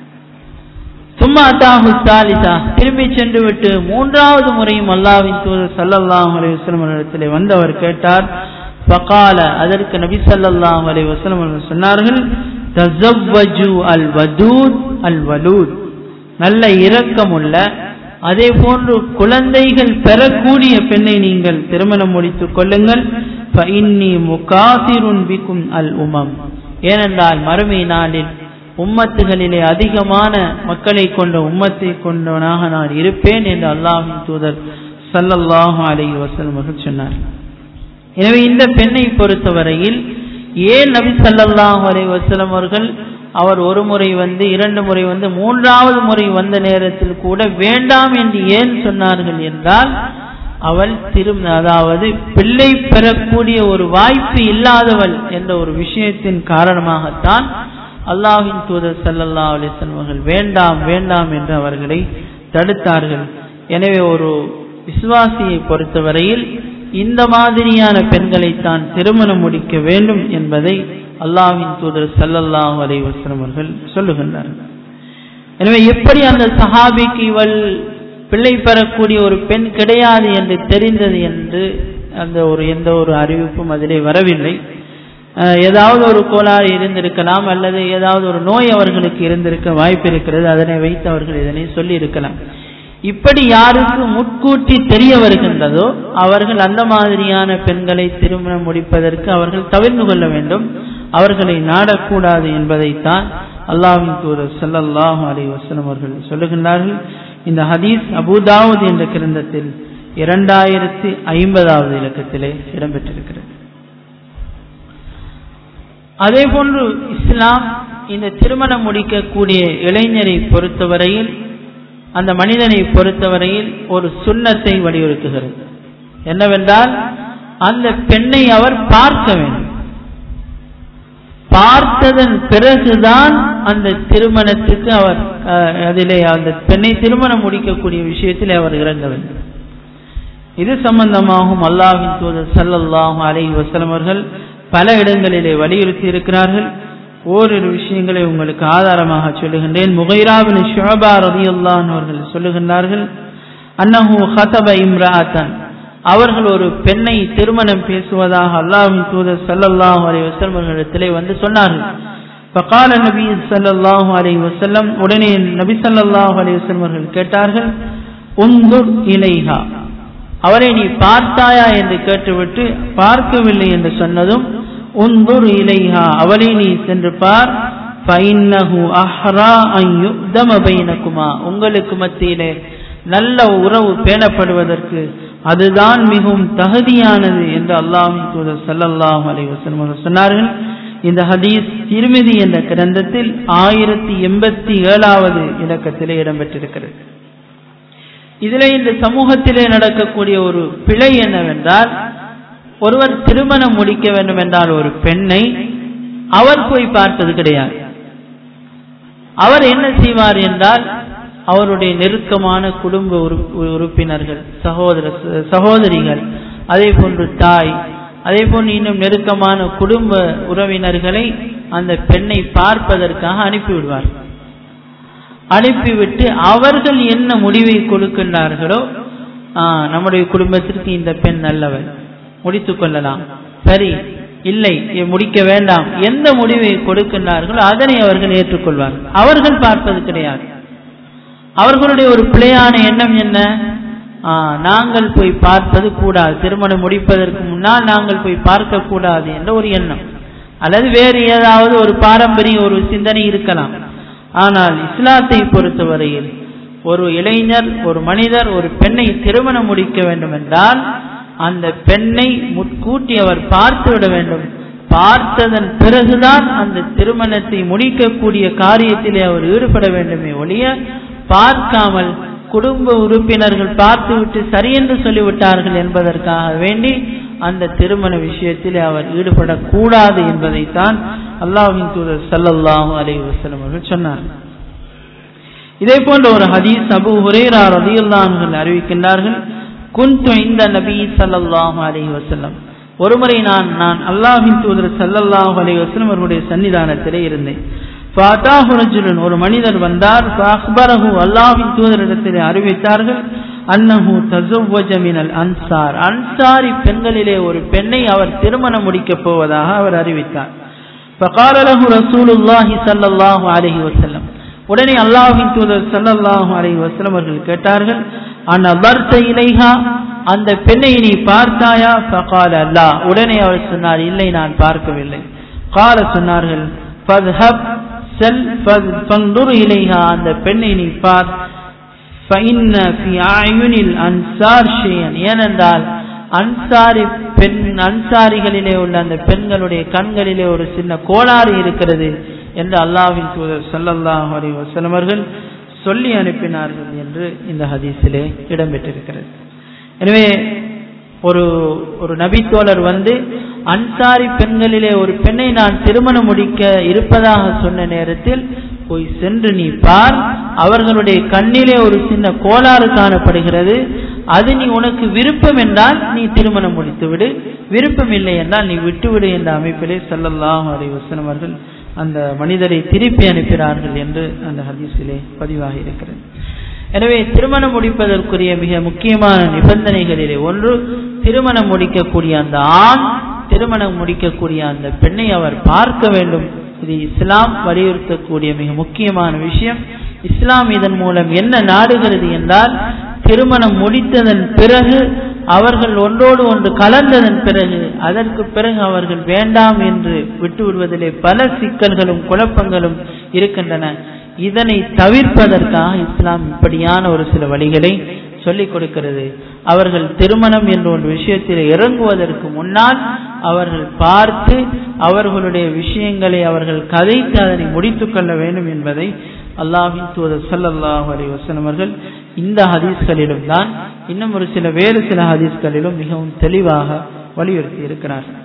சும்மா அத்தாஹு சாலிசா திரும்பி சென்று விட்டு மூன்றாவது முறையும் அல்லாவின் தூதர் சல்லல்லாஹு அலி வஸ்லம் இடத்திலே வந்து அவர் கேட்டார் பகால அதற்கு நபி சல்லல்லாஹு அலி வஸ்லம் அவர்கள் சொன்னார்கள் தசவ்வஜு அல் வதூத் அல் வலூத் நல்ல இரக்கமுள்ள அதே போன்று குழந்தைகள் பெறக்கூடிய பெண்ணை நீங்கள் திருமணம் முடித்துக் கொள்ளுங்கள் இன்னி முகாசிருன் பிக்கும் அல் உமம் ஏனென்றால் மறுமை நாளில் உம்மத்துகளிலே அதிகமான மக்களை கொண்ட உம்மத்தை கொண்டவனாக நான் இருப்பேன் என்று அல்லாஹின் தூதர் சல்லல்லாஹு அலைஹி வஸல்லம் அவர்கள் சொன்னார் எனவே இந்த பெண்ணை பொறுத்தவரையில் ஏன் நபி சல்லல்லாஹு அலைஹி வஸல்லம் அவர்கள் அவர் ஒரு முறை வந்து இரண்டு முறை வந்து மூன்றாவது முறை வந்த நேரத்தில் கூட வேண்டாம் என்று ஏன் சொன்னார்கள் என்றால் அவள் திரும் அதாவது பிள்ளை பெறக்கூடிய ஒரு வாய்ப்பு இல்லாதவள் என்ற ஒரு விஷயத்தின் காரணமாகத்தான் அல்லாஹின் தூதர் சல்லல்லா அலிஸ்லம் அவர்கள் வேண்டாம் வேண்டாம் என்று அவர்களை தடுத்தார்கள் எனவே ஒரு விசுவாசியை பொறுத்தவரையில் இந்த மாதிரியான பெண்களை தான் திருமணம் முடிக்க வேண்டும் என்பதை அல்லாஹின் தூதர் சல்லல்லாஹு அலை வஸ்லம் அவர்கள் சொல்லுகின்றார்கள் எனவே எப்படி அந்த சஹாபிக்கு இவள் பிள்ளை பெறக்கூடிய ஒரு பெண் கிடையாது என்று தெரிந்தது என்று அந்த ஒரு எந்த ஒரு அறிவிப்பும் அதிலே வரவில்லை ஏதாவது ஒரு கோளாறு இருந்திருக்கலாம் அல்லது ஏதாவது ஒரு நோய் அவர்களுக்கு இருந்திருக்க வாய்ப்பு இருக்கிறது அதனை வைத்து அவர்கள் இதனை சொல்லி இருக்கலாம் இப்படி யாருக்கு முட்கூட்டி தெரிய வருகின்றதோ அவர்கள் அந்த மாதிரியான பெண்களை திருமணம் முடிப்பதற்கு அவர்கள் தவிர்த்து கொள்ள வேண்டும் அவர்களை நாடக்கூடாது என்பதைத்தான் அல்லாஹின் தூதர் சல்லல்லாஹு அலி வசலம் அவர்கள் சொல்லுகின்றார்கள் இந்த ஹதீஸ் அபுதாவுத் என்ற கிரந்தத்தில் இரண்டாயிரத்தி ஐம்பதாவது இலக்கத்திலே இடம்பெற்றிருக்கிறது அதே போன்று இஸ்லாம் இந்த திருமணம் முடிக்கக்கூடிய இளைஞரை பொறுத்தவரையில் அந்த மனிதனை பொறுத்தவரையில் ஒரு சுண்ணத்தை வலியுறுத்துகிறது என்னவென்றால் அந்த பெண்ணை அவர் பார்க்க வேண்டும் பார்த்ததன் பிறகுதான் அந்த திருமணத்துக்கு அவர் அதிலே அந்த பெண்ணை திருமணம் முடிக்கக்கூடிய விஷயத்தில் அவர் இறங்க வேண்டும் இது சம்பந்தமாகவும் அல்லாஹின் தூதர் சல்லல்லாஹு அலை வசலம் அவர்கள் பல இடங்களிலே வலியுறுத்தி இருக்கிறார்கள் ஓரிரு விஷயங்களை உங்களுக்கு ஆதாரமாக சொல்லுகின்றேன் முகைராபின் ஷோபா ரதியுல்லான் அவர்கள் சொல்லுகின்றார்கள் அன்னஹு ஹதப இம்ராத்தன் அவர்கள் ஒரு பெண்ணை திருமணம் பேசுவதாக அல்லாஹின் தூதர் சல்லல்லாஹு அலி வசலம் அவர்களிடத்திலே வந்து சொன்னார்கள் فقال நபி சல்லல்லாஹு அலைஹி வஸல்லம் உடனே நபி ஸல்லல்லாஹு அலைஹி வஸல்லம் அவர்கள் கேட்டார்கள் உந்துர் இலைஹா அவரை நீ பார்த்தாயா என்று கேட்டுவிட்டு பார்க்கவில்லை என்று சொன்னதும் உந்துர் இலைஹா அவளை நீ சென்று பார் ஃபைன்னஹு அஹ்ரா அன் யுக்தம பைனகுமா உங்களுக்கு மத்தியிலே நல்ல உறவு பேணப்படுவதற்கு அதுதான் மிகவும் தகுதியானது என்று அல்லாஹின் தூதர் சல்லல்லாஹு அலைஹி வஸல்லம் அவர்கள் சொன்னார்கள் இந்த ஹதீஸ் திருமிதி என்ற கிரந்தத்தில் ஆயிரத்தி எண்பத்தி ஏழாவது இலக்கத்திலே இடம்பெற்றிருக்கிறது இதிலே இந்த சமூகத்திலே நடக்கக்கூடிய ஒரு பிழை என்னவென்றால் ஒருவர் திருமணம் முடிக்க வேண்டும் என்றால் ஒரு பெண்ணை அவர் போய் பார்ப்பது கிடையாது அவர் என்ன செய்வார் என்றால் அவருடைய நெருக்கமான குடும்ப உறுப்பினர்கள் சகோதர சகோதரிகள் அதே போன்று தாய் அதே போன்று இன்னும் நெருக்கமான குடும்ப உறவினர்களை அந்த பெண்ணை பார்ப்பதற்காக அனுப்பிவிடுவார் அனுப்பிவிட்டு அவர்கள் என்ன முடிவை கொடுக்கின்றார்களோ நம்முடைய குடும்பத்திற்கு இந்த பெண் நல்லவள் முடித்துக் கொள்ளலாம் சரி இல்லை முடிக்க வேண்டாம் எந்த முடிவை கொடுக்கின்றார்களோ அதனை அவர்கள் ஏற்றுக்கொள்வார்கள் அவர்கள் பார்ப்பது கிடையாது அவர்களுடைய ஒரு பிழையான எண்ணம் என்ன நாங்கள் போய் பார்ப்பது கூடாது திருமணம் முடிப்பதற்கு முன்னால் நாங்கள் போய் பார்க்க கூடாது என்ற ஒரு எண்ணம் அல்லது வேறு ஏதாவது ஒரு பாரம்பரிய ஒரு சிந்தனை இருக்கலாம் ஆனால் இஸ்லாத்தை பொறுத்தவரையில் ஒரு இளைஞர் ஒரு மனிதர் ஒரு பெண்ணை திருமணம் முடிக்க வேண்டும் என்றால் அந்த பெண்ணை முட்கூட்டி அவர் பார்த்து விட வேண்டும் பார்த்ததன் பிறகுதான் அந்த திருமணத்தை முடிக்கக்கூடிய காரியத்திலே அவர் ஈடுபட வேண்டுமே ஒழிய பார்க்காமல் குடும்ப உறுப்பினர்கள் பார்த்துவிட்டு சரியென்று சொல்லிவிட்டார்கள் என்பதற்காக வேண்டி அந்த திருமண விஷயத்தில் அவர் ஈடுபடக்கூடாது என்பதைத்தான் அல்லாஹின் தூதர் சல்லல்லாஹு அலை வசலம் அவர்கள் சொன்னார் இதே போன்ற ஒரு ஹதீஸ் அபு ஹுரேரா ரதியுல்லான்கள் அறிவிக்கின்றார்கள் குந்து இந்த நபி சல்லல்லாஹு அலைஹி வசல்லம் ஒருமுறை நான் நான் அல்லாஹின் தூதர் சல்லல்லாஹு அலைஹி வசல்லம் அவர்களுடைய சன்னிதானத்திலே இருந்தேன் ஃபாத்தாஹுரஜுலன் ஒரு மனிதர் வந்தார் அக்பரஹு அல்லாஹின் தூதரிடத்திலே அறிவித்தார்கள் அன்னஹு தசுவஜ மினல் அன்சார் அன்சாரி பெண்களிலே ஒரு பெண்ணை அவர் திருமணம் முடிக்கப் போவதாக அவர் அறிவித்தார் فقال له رسول الله صلى الله عليه وسلم உடனே அல்லாஹ்வின் தூதர் ஸல்லல்லாஹு அலைஹி வஸல்லம் அவர்கள் கேட்டார்கள் அன் அபர்த இலைஹா அந்த பெண்ணை நீ பார்த்தாயா فقال لا உடனே அவர் சொன்னார் இல்லை நான் பார்க்கவில்லை قال சொன்னார்கள் فذهب செல் ஃபந்துர் இலைஹா அந்த பெண்ணை நீ பார் فإن في أعين الأنصار شيئا ஏனென்றால் அன்சாரி பெண் அன்சாரிகளிலே உள்ள அந்த பெண்களுடைய கண்களிலே ஒரு சின்ன கோளாறு இருக்கிறது என்று அல்லாஹ்வின் தூதர் ஸல்லல்லாஹு அலைஹி வஸல்லம் அவர்கள் சொல்லி அனுப்பினார்கள் என்று இந்த ஹதீஸிலே இடம்பெற்றிருக்கிறது எனவே ஒரு ஒரு நபித்தோழர் வந்து அன்சாரி பெண்களிலே ஒரு பெண்ணை நான் திருமணம் முடிக்க இருப்பதாக சொன்ன நேரத்தில் போய் சென்று நீ பார் அவர்களுடைய கண்ணிலே ஒரு சின்ன கோளாறு காணப்படுகிறது அது நீ உனக்கு விருப்பம் என்றால் நீ திருமணம் முடித்து விடு விருப்பம் இல்லை என்றால் நீ விட்டுவிடு என்ற அமைப்பிலே செல்லல்லாம் அலை வசனம் அவர்கள் அந்த மனிதரை திருப்பி அனுப்பினார்கள் என்று அந்த ஹதீஸிலே பதிவாகி இருக்கிறது எனவே திருமணம் முடிப்பதற்குரிய மிக முக்கியமான நிபந்தனைகளிலே ஒன்று திருமணம் முடிக்கக்கூடிய அந்த ஆண் திருமணம் முடிக்கக்கூடிய அந்த பெண்ணை அவர் பார்க்க வேண்டும் இது இஸ்லாம் வலியுறுத்தக்கூடிய மிக முக்கியமான விஷயம் இஸ்லாம் இதன் மூலம் என்ன நாடுகிறது என்றால் திருமணம் முடித்ததன் பிறகு அவர்கள் ஒன்றோடு ஒன்று கலந்ததன் பிறகு அதற்கு பிறகு அவர்கள் வேண்டாம் என்று விட்டு விடுவதிலே பல சிக்கல்களும் குழப்பங்களும் இருக்கின்றன இதனை தவிர்ப்பதற்காக இஸ்லாம் இப்படியான ஒரு சில வழிகளை சொல்லிக் கொடுக்கிறது அவர்கள் திருமணம் என்ற ஒரு விஷயத்தில் இறங்குவதற்கு முன்னால் அவர்கள் பார்த்து அவர்களுடைய விஷயங்களை அவர்கள் கதைத்து அதனை முடித்துக் கொள்ள வேண்டும் என்பதை அல்லாஹின் தூதர் சல்லல்லாஹு அலி வசனம் அவர்கள் இந்த ஹதீஸ்களிலும் தான் இன்னும் ஒரு சில வேறு சில ஹதீஸ்களிலும் மிகவும் தெளிவாக வலியுறுத்தி இருக்கிறார்கள்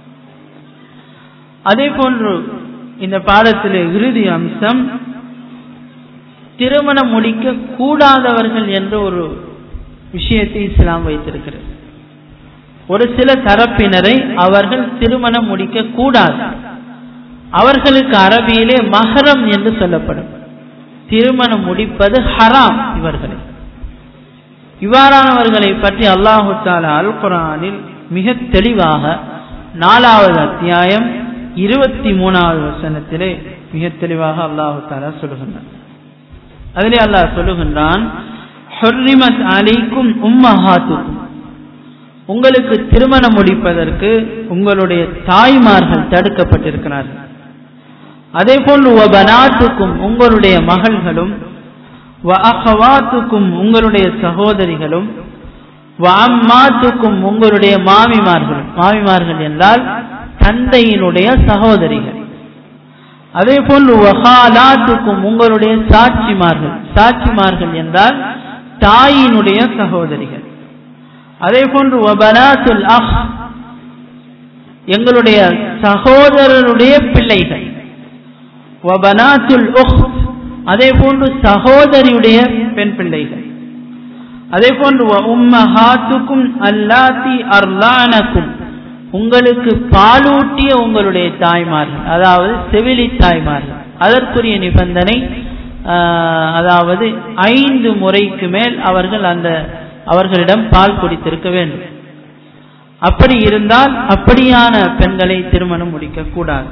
அதே போன்று இந்த பாடத்திலே இறுதி அம்சம் திருமணம் முடிக்க கூடாதவர்கள் என்ற ஒரு விஷயத்தை இஸ்லாம் வைத்திருக்கிறது ஒரு சில தரப்பினரை அவர்கள் திருமணம் முடிக்க கூடாது அவர்களுக்கு அரபியிலே மகரம் என்று சொல்லப்படும் திருமணம் முடிப்பது ஹராம் இவர்களை இவ்வாறானவர்களை பற்றி அல்லாஹு தாலா அல் குரானில் மிக தெளிவாக நாலாவது அத்தியாயம் இருபத்தி மூணாவது வசனத்திலே மிக தெளிவாக அல்லாஹு தாலா சொல்லுகின்றான் அதிலே அல்லாஹ் சொல்லுகின்றான் ஹொர்ரிமத் அலைக்கும் உம்மஹாத்துக்கும் உங்களுக்கு திருமணம் முடிப்பதற்கு உங்களுடைய தாய்மார்கள் தடுக்கப்பட்டிருக்கிறார்கள் அதே போன்று வபனாத்துக்கும் உங்களுடைய மகள்களும் அகவாத்துக்கும் உங்களுடைய சகோதரிகளும் அம்மாத்துக்கும் உங்களுடைய மாமிமார்களும் மாமிமார்கள் என்றால் தந்தையினுடைய சகோதரிகள் அதே போன்று வகாலாத்துக்கும் உங்களுடைய சாட்சிமார்கள் சாட்சிமார்கள் என்றால் தாயினுடைய சகோதரிகள் அதே போன்று வபனாத்துல் அஹ் எங்களுடைய சகோதரருடைய பிள்ளைகள் வபனாத்துல் உஹ் அதே போன்று சகோதரியுடைய பெண் பிள்ளைகள் அதே போன்று உம்மஹாத்துக்கும் அல்லாத்தி அர்லானக்கும் உங்களுக்கு பாலூட்டிய உங்களுடைய தாய்மார்கள் அதாவது செவிலி தாய்மார்கள் அதற்குரிய நிபந்தனை அதாவது ஐந்து முறைக்கு மேல் அவர்கள் அந்த அவர்களிடம் பால் குடித்திருக்க வேண்டும் அப்படி இருந்தால் அப்படியான பெண்களை திருமணம் முடிக்க கூடாது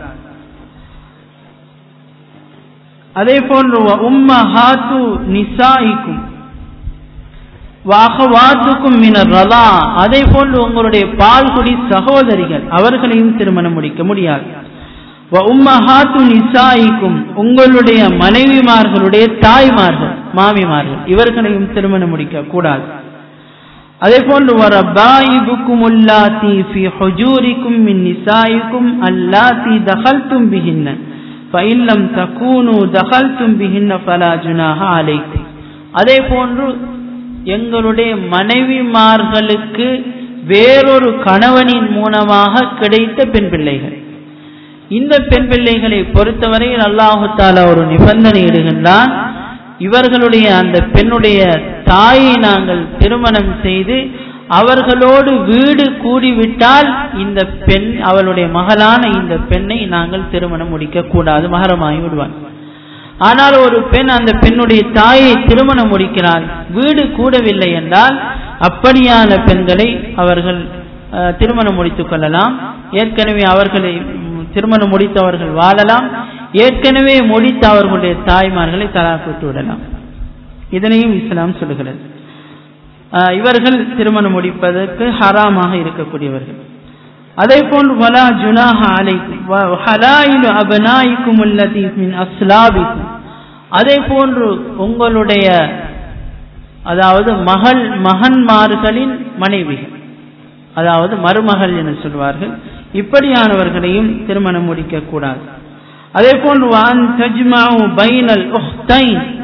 அதே போன்று உம்மஹாத்து நிசாயிக்கும் வாகவாத்துக்கும் மினர் ரலா அதே போன்று உங்களுடைய பால்குடி சகோதரிகள் அவர்களையும் திருமணம் முடிக்க முடியாது உம்மஹாத்து நிசாயிக்கும் உங்களுடைய மனைவிமார்களுடைய தாய்மார்கள் மாமிமார்கள் இவர்களையும் திருமணம் முடிக்க கூடாது அதே போன்று வரபாயிபுக்கும் உல்லாத்தி ஃபி ஹுஜூரிக்கும் மின் நிசாயிக்கும் அல்லாத்தி தகல்தும் பிஹின்ன ஃபைல்லம் தகூனு தகல்தும் பிஹின்ன ஃபலா ஜுனாஹ அலைக்கும் அதே போன்று எங்களுடைய மனைவிமார்களுக்கு வேறொரு கணவனின் மூலமாக கிடைத்த பெண் பிள்ளைகள் இந்த பெண் பிள்ளைகளை பொறுத்தவரையில் அல்லாஹு தாலா ஒரு நிபந்தனை இடுகின்றான் இவர்களுடைய அந்த பெண்ணுடைய தாயை நாங்கள் திருமணம் செய்து அவர்களோடு வீடு கூடிவிட்டால் இந்த பெண் அவளுடைய மகளான இந்த பெண்ணை நாங்கள் திருமணம் முடிக்க கூடாது மகரமாகி விடுவான் ஆனால் ஒரு பெண் அந்த பெண்ணுடைய தாயை திருமணம் முடிக்கிறாள் வீடு கூடவில்லை என்றால் அப்படியான பெண்களை அவர்கள் திருமணம் முடித்துக் கொள்ளலாம் ஏற்கனவே அவர்களை திருமணம் முடித்தவர்கள் வாழலாம் ஏற்கனவே முடித்த அவர்களுடைய தாய்மார்களை தலாக்கிட்டு விடலாம் இதனையும் இஸ்லாம் சொல்லுகிறது இவர்கள் திருமணம் முடிப்பதற்கு ஹராமாக இருக்கக்கூடியவர்கள் அதே போன்று வலா ஜுனாஹ அலைக்கும் ஹலாயிலு அபனாயிக்கும் உள்ளதி மின் அஸ்லாபிக்கும் அதே போன்று உங்களுடைய அதாவது மகள் மகன்மார்களின் மனைவிகள் அதாவது மருமகள் என சொல்வார்கள் இப்படியானவர்களையும் திருமணம் முடிக்க கூடாது அதே போன்று வான் தஜ்மாவு பைனல் உஹ்தைன்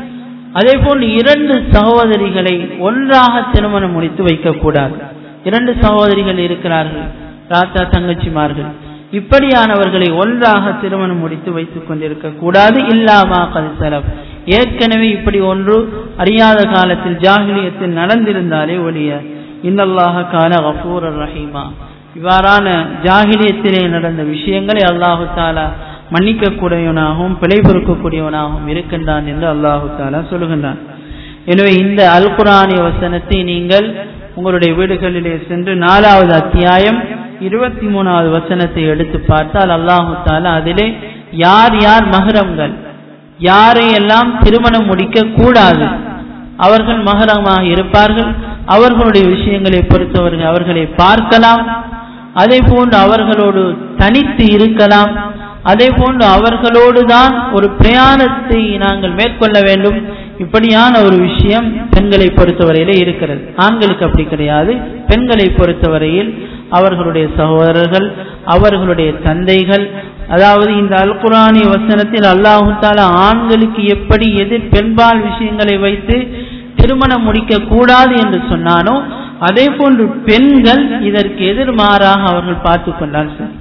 அதே போல் இரண்டு சகோதரிகளை ஒன்றாக திருமணம் முடித்து வைக்கக்கூடாது இரண்டு சகோதரிகள் இருக்கிறார்கள் ராத்தா தங்கச்சிமார்கள் இப்படியானவர்களை ஒன்றாக திருமணம் முடித்து வைத்துக் கொண்டிருக்க கூடாது இல்லாமா கல்சலம் ஏற்கனவே இப்படி ஒன்று அறியாத காலத்தில் ஜாகிலியத்தில் நடந்திருந்தாலே ஒழிய இன்னல்லாக கால கபூர் ரஹீமா இவ்வாறான ஜாகிலியத்திலே நடந்த விஷயங்களை அல்லாஹு தாலா மன்னிக்கக்கூடியவனாகவும் பிழை பொறுக்கக்கூடியவனாகவும் இருக்கின்றான் என்று அல்லாஹு தாலா சொல்லுகின்றான் எனவே இந்த அல் குரானிய வசனத்தை நீங்கள் உங்களுடைய வீடுகளிலே சென்று நாலாவது அத்தியாயம் இருபத்தி மூணாவது வசனத்தை எடுத்து பார்த்தால் அல்லாஹு தாலா அதிலே யார் யார் மகரம்கள் யாரையெல்லாம் திருமணம் முடிக்க கூடாது அவர்கள் மகரமாக இருப்பார்கள் அவர்களுடைய விஷயங்களை பொறுத்தவர்கள் அவர்களை பார்க்கலாம் அதே போன்று அவர்களோடு தனித்து இருக்கலாம் அதே போன்று அவர்களோடு தான் ஒரு பிரயாணத்தை நாங்கள் மேற்கொள்ள வேண்டும் இப்படியான ஒரு விஷயம் பெண்களை பொறுத்தவரையிலே இருக்கிறது ஆண்களுக்கு அப்படி கிடையாது பெண்களை பொறுத்தவரையில் அவர்களுடைய சகோதரர்கள் அவர்களுடைய தந்தைகள் அதாவது இந்த அல்குரானி வசனத்தில் அல்லாஹு தாலா ஆண்களுக்கு எப்படி எதிர் பெண்பால் விஷயங்களை வைத்து திருமணம் முடிக்க கூடாது என்று சொன்னானோ அதே போன்று பெண்கள் இதற்கு எதிர்மாறாக அவர்கள் பார்த்து கொண்டால் சரி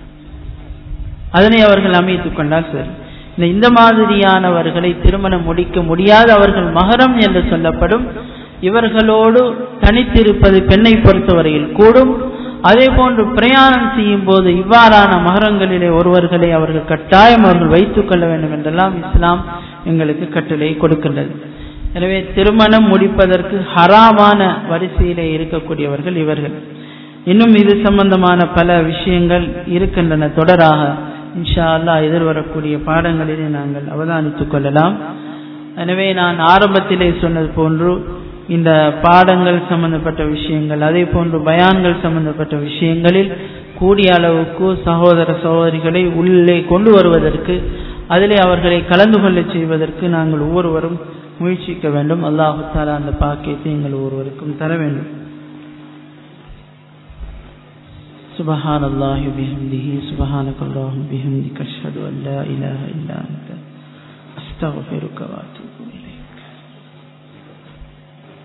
அதனை அவர்கள் அமைத்துக் கொண்டால் சரி இந்த இந்த மாதிரியானவர்களை திருமணம் முடிக்க முடியாது அவர்கள் மகரம் என்று சொல்லப்படும் இவர்களோடு தனித்திருப்பது பெண்ணை பொறுத்தவரையில் கூடும் அதே போன்று பிரயாணம் செய்யும் போது இவ்வாறான மகரங்களிலே ஒருவர்களை அவர்கள் கட்டாயம் அவர்கள் வைத்துக் கொள்ள வேண்டும் என்றெல்லாம் இஸ்லாம் எங்களுக்கு கட்டளை கொடுக்கின்றது எனவே திருமணம் முடிப்பதற்கு ஹராமான வரிசையிலே இருக்கக்கூடியவர்கள் இவர்கள் இன்னும் இது சம்பந்தமான பல விஷயங்கள் இருக்கின்றன தொடராக இன்ஷா அல்லா எதிர்வரக்கூடிய பாடங்களிலே நாங்கள் அவதானித்துக் கொள்ளலாம் எனவே நான் ஆரம்பத்திலே சொன்னது போன்று இந்த பாடங்கள் சம்பந்தப்பட்ட விஷயங்கள் அதே போன்று பயான்கள் சம்பந்தப்பட்ட விஷயங்களில் கூடிய அளவுக்கு சகோதர சகோதரிகளை உள்ளே கொண்டு வருவதற்கு அதிலே அவர்களை கலந்து கொள்ள செய்வதற்கு நாங்கள் ஒவ்வொருவரும் முயற்சிக்க வேண்டும் அல்லாஹு தாலா அந்த பாக்கியத்தை எங்கள் ஒவ்வொருவருக்கும் தர வேண்டும் سبحان الله بحمده سبحانك اللهم بحمدك أشهد أن لا إله إلا أنت أستغفرك وأتوب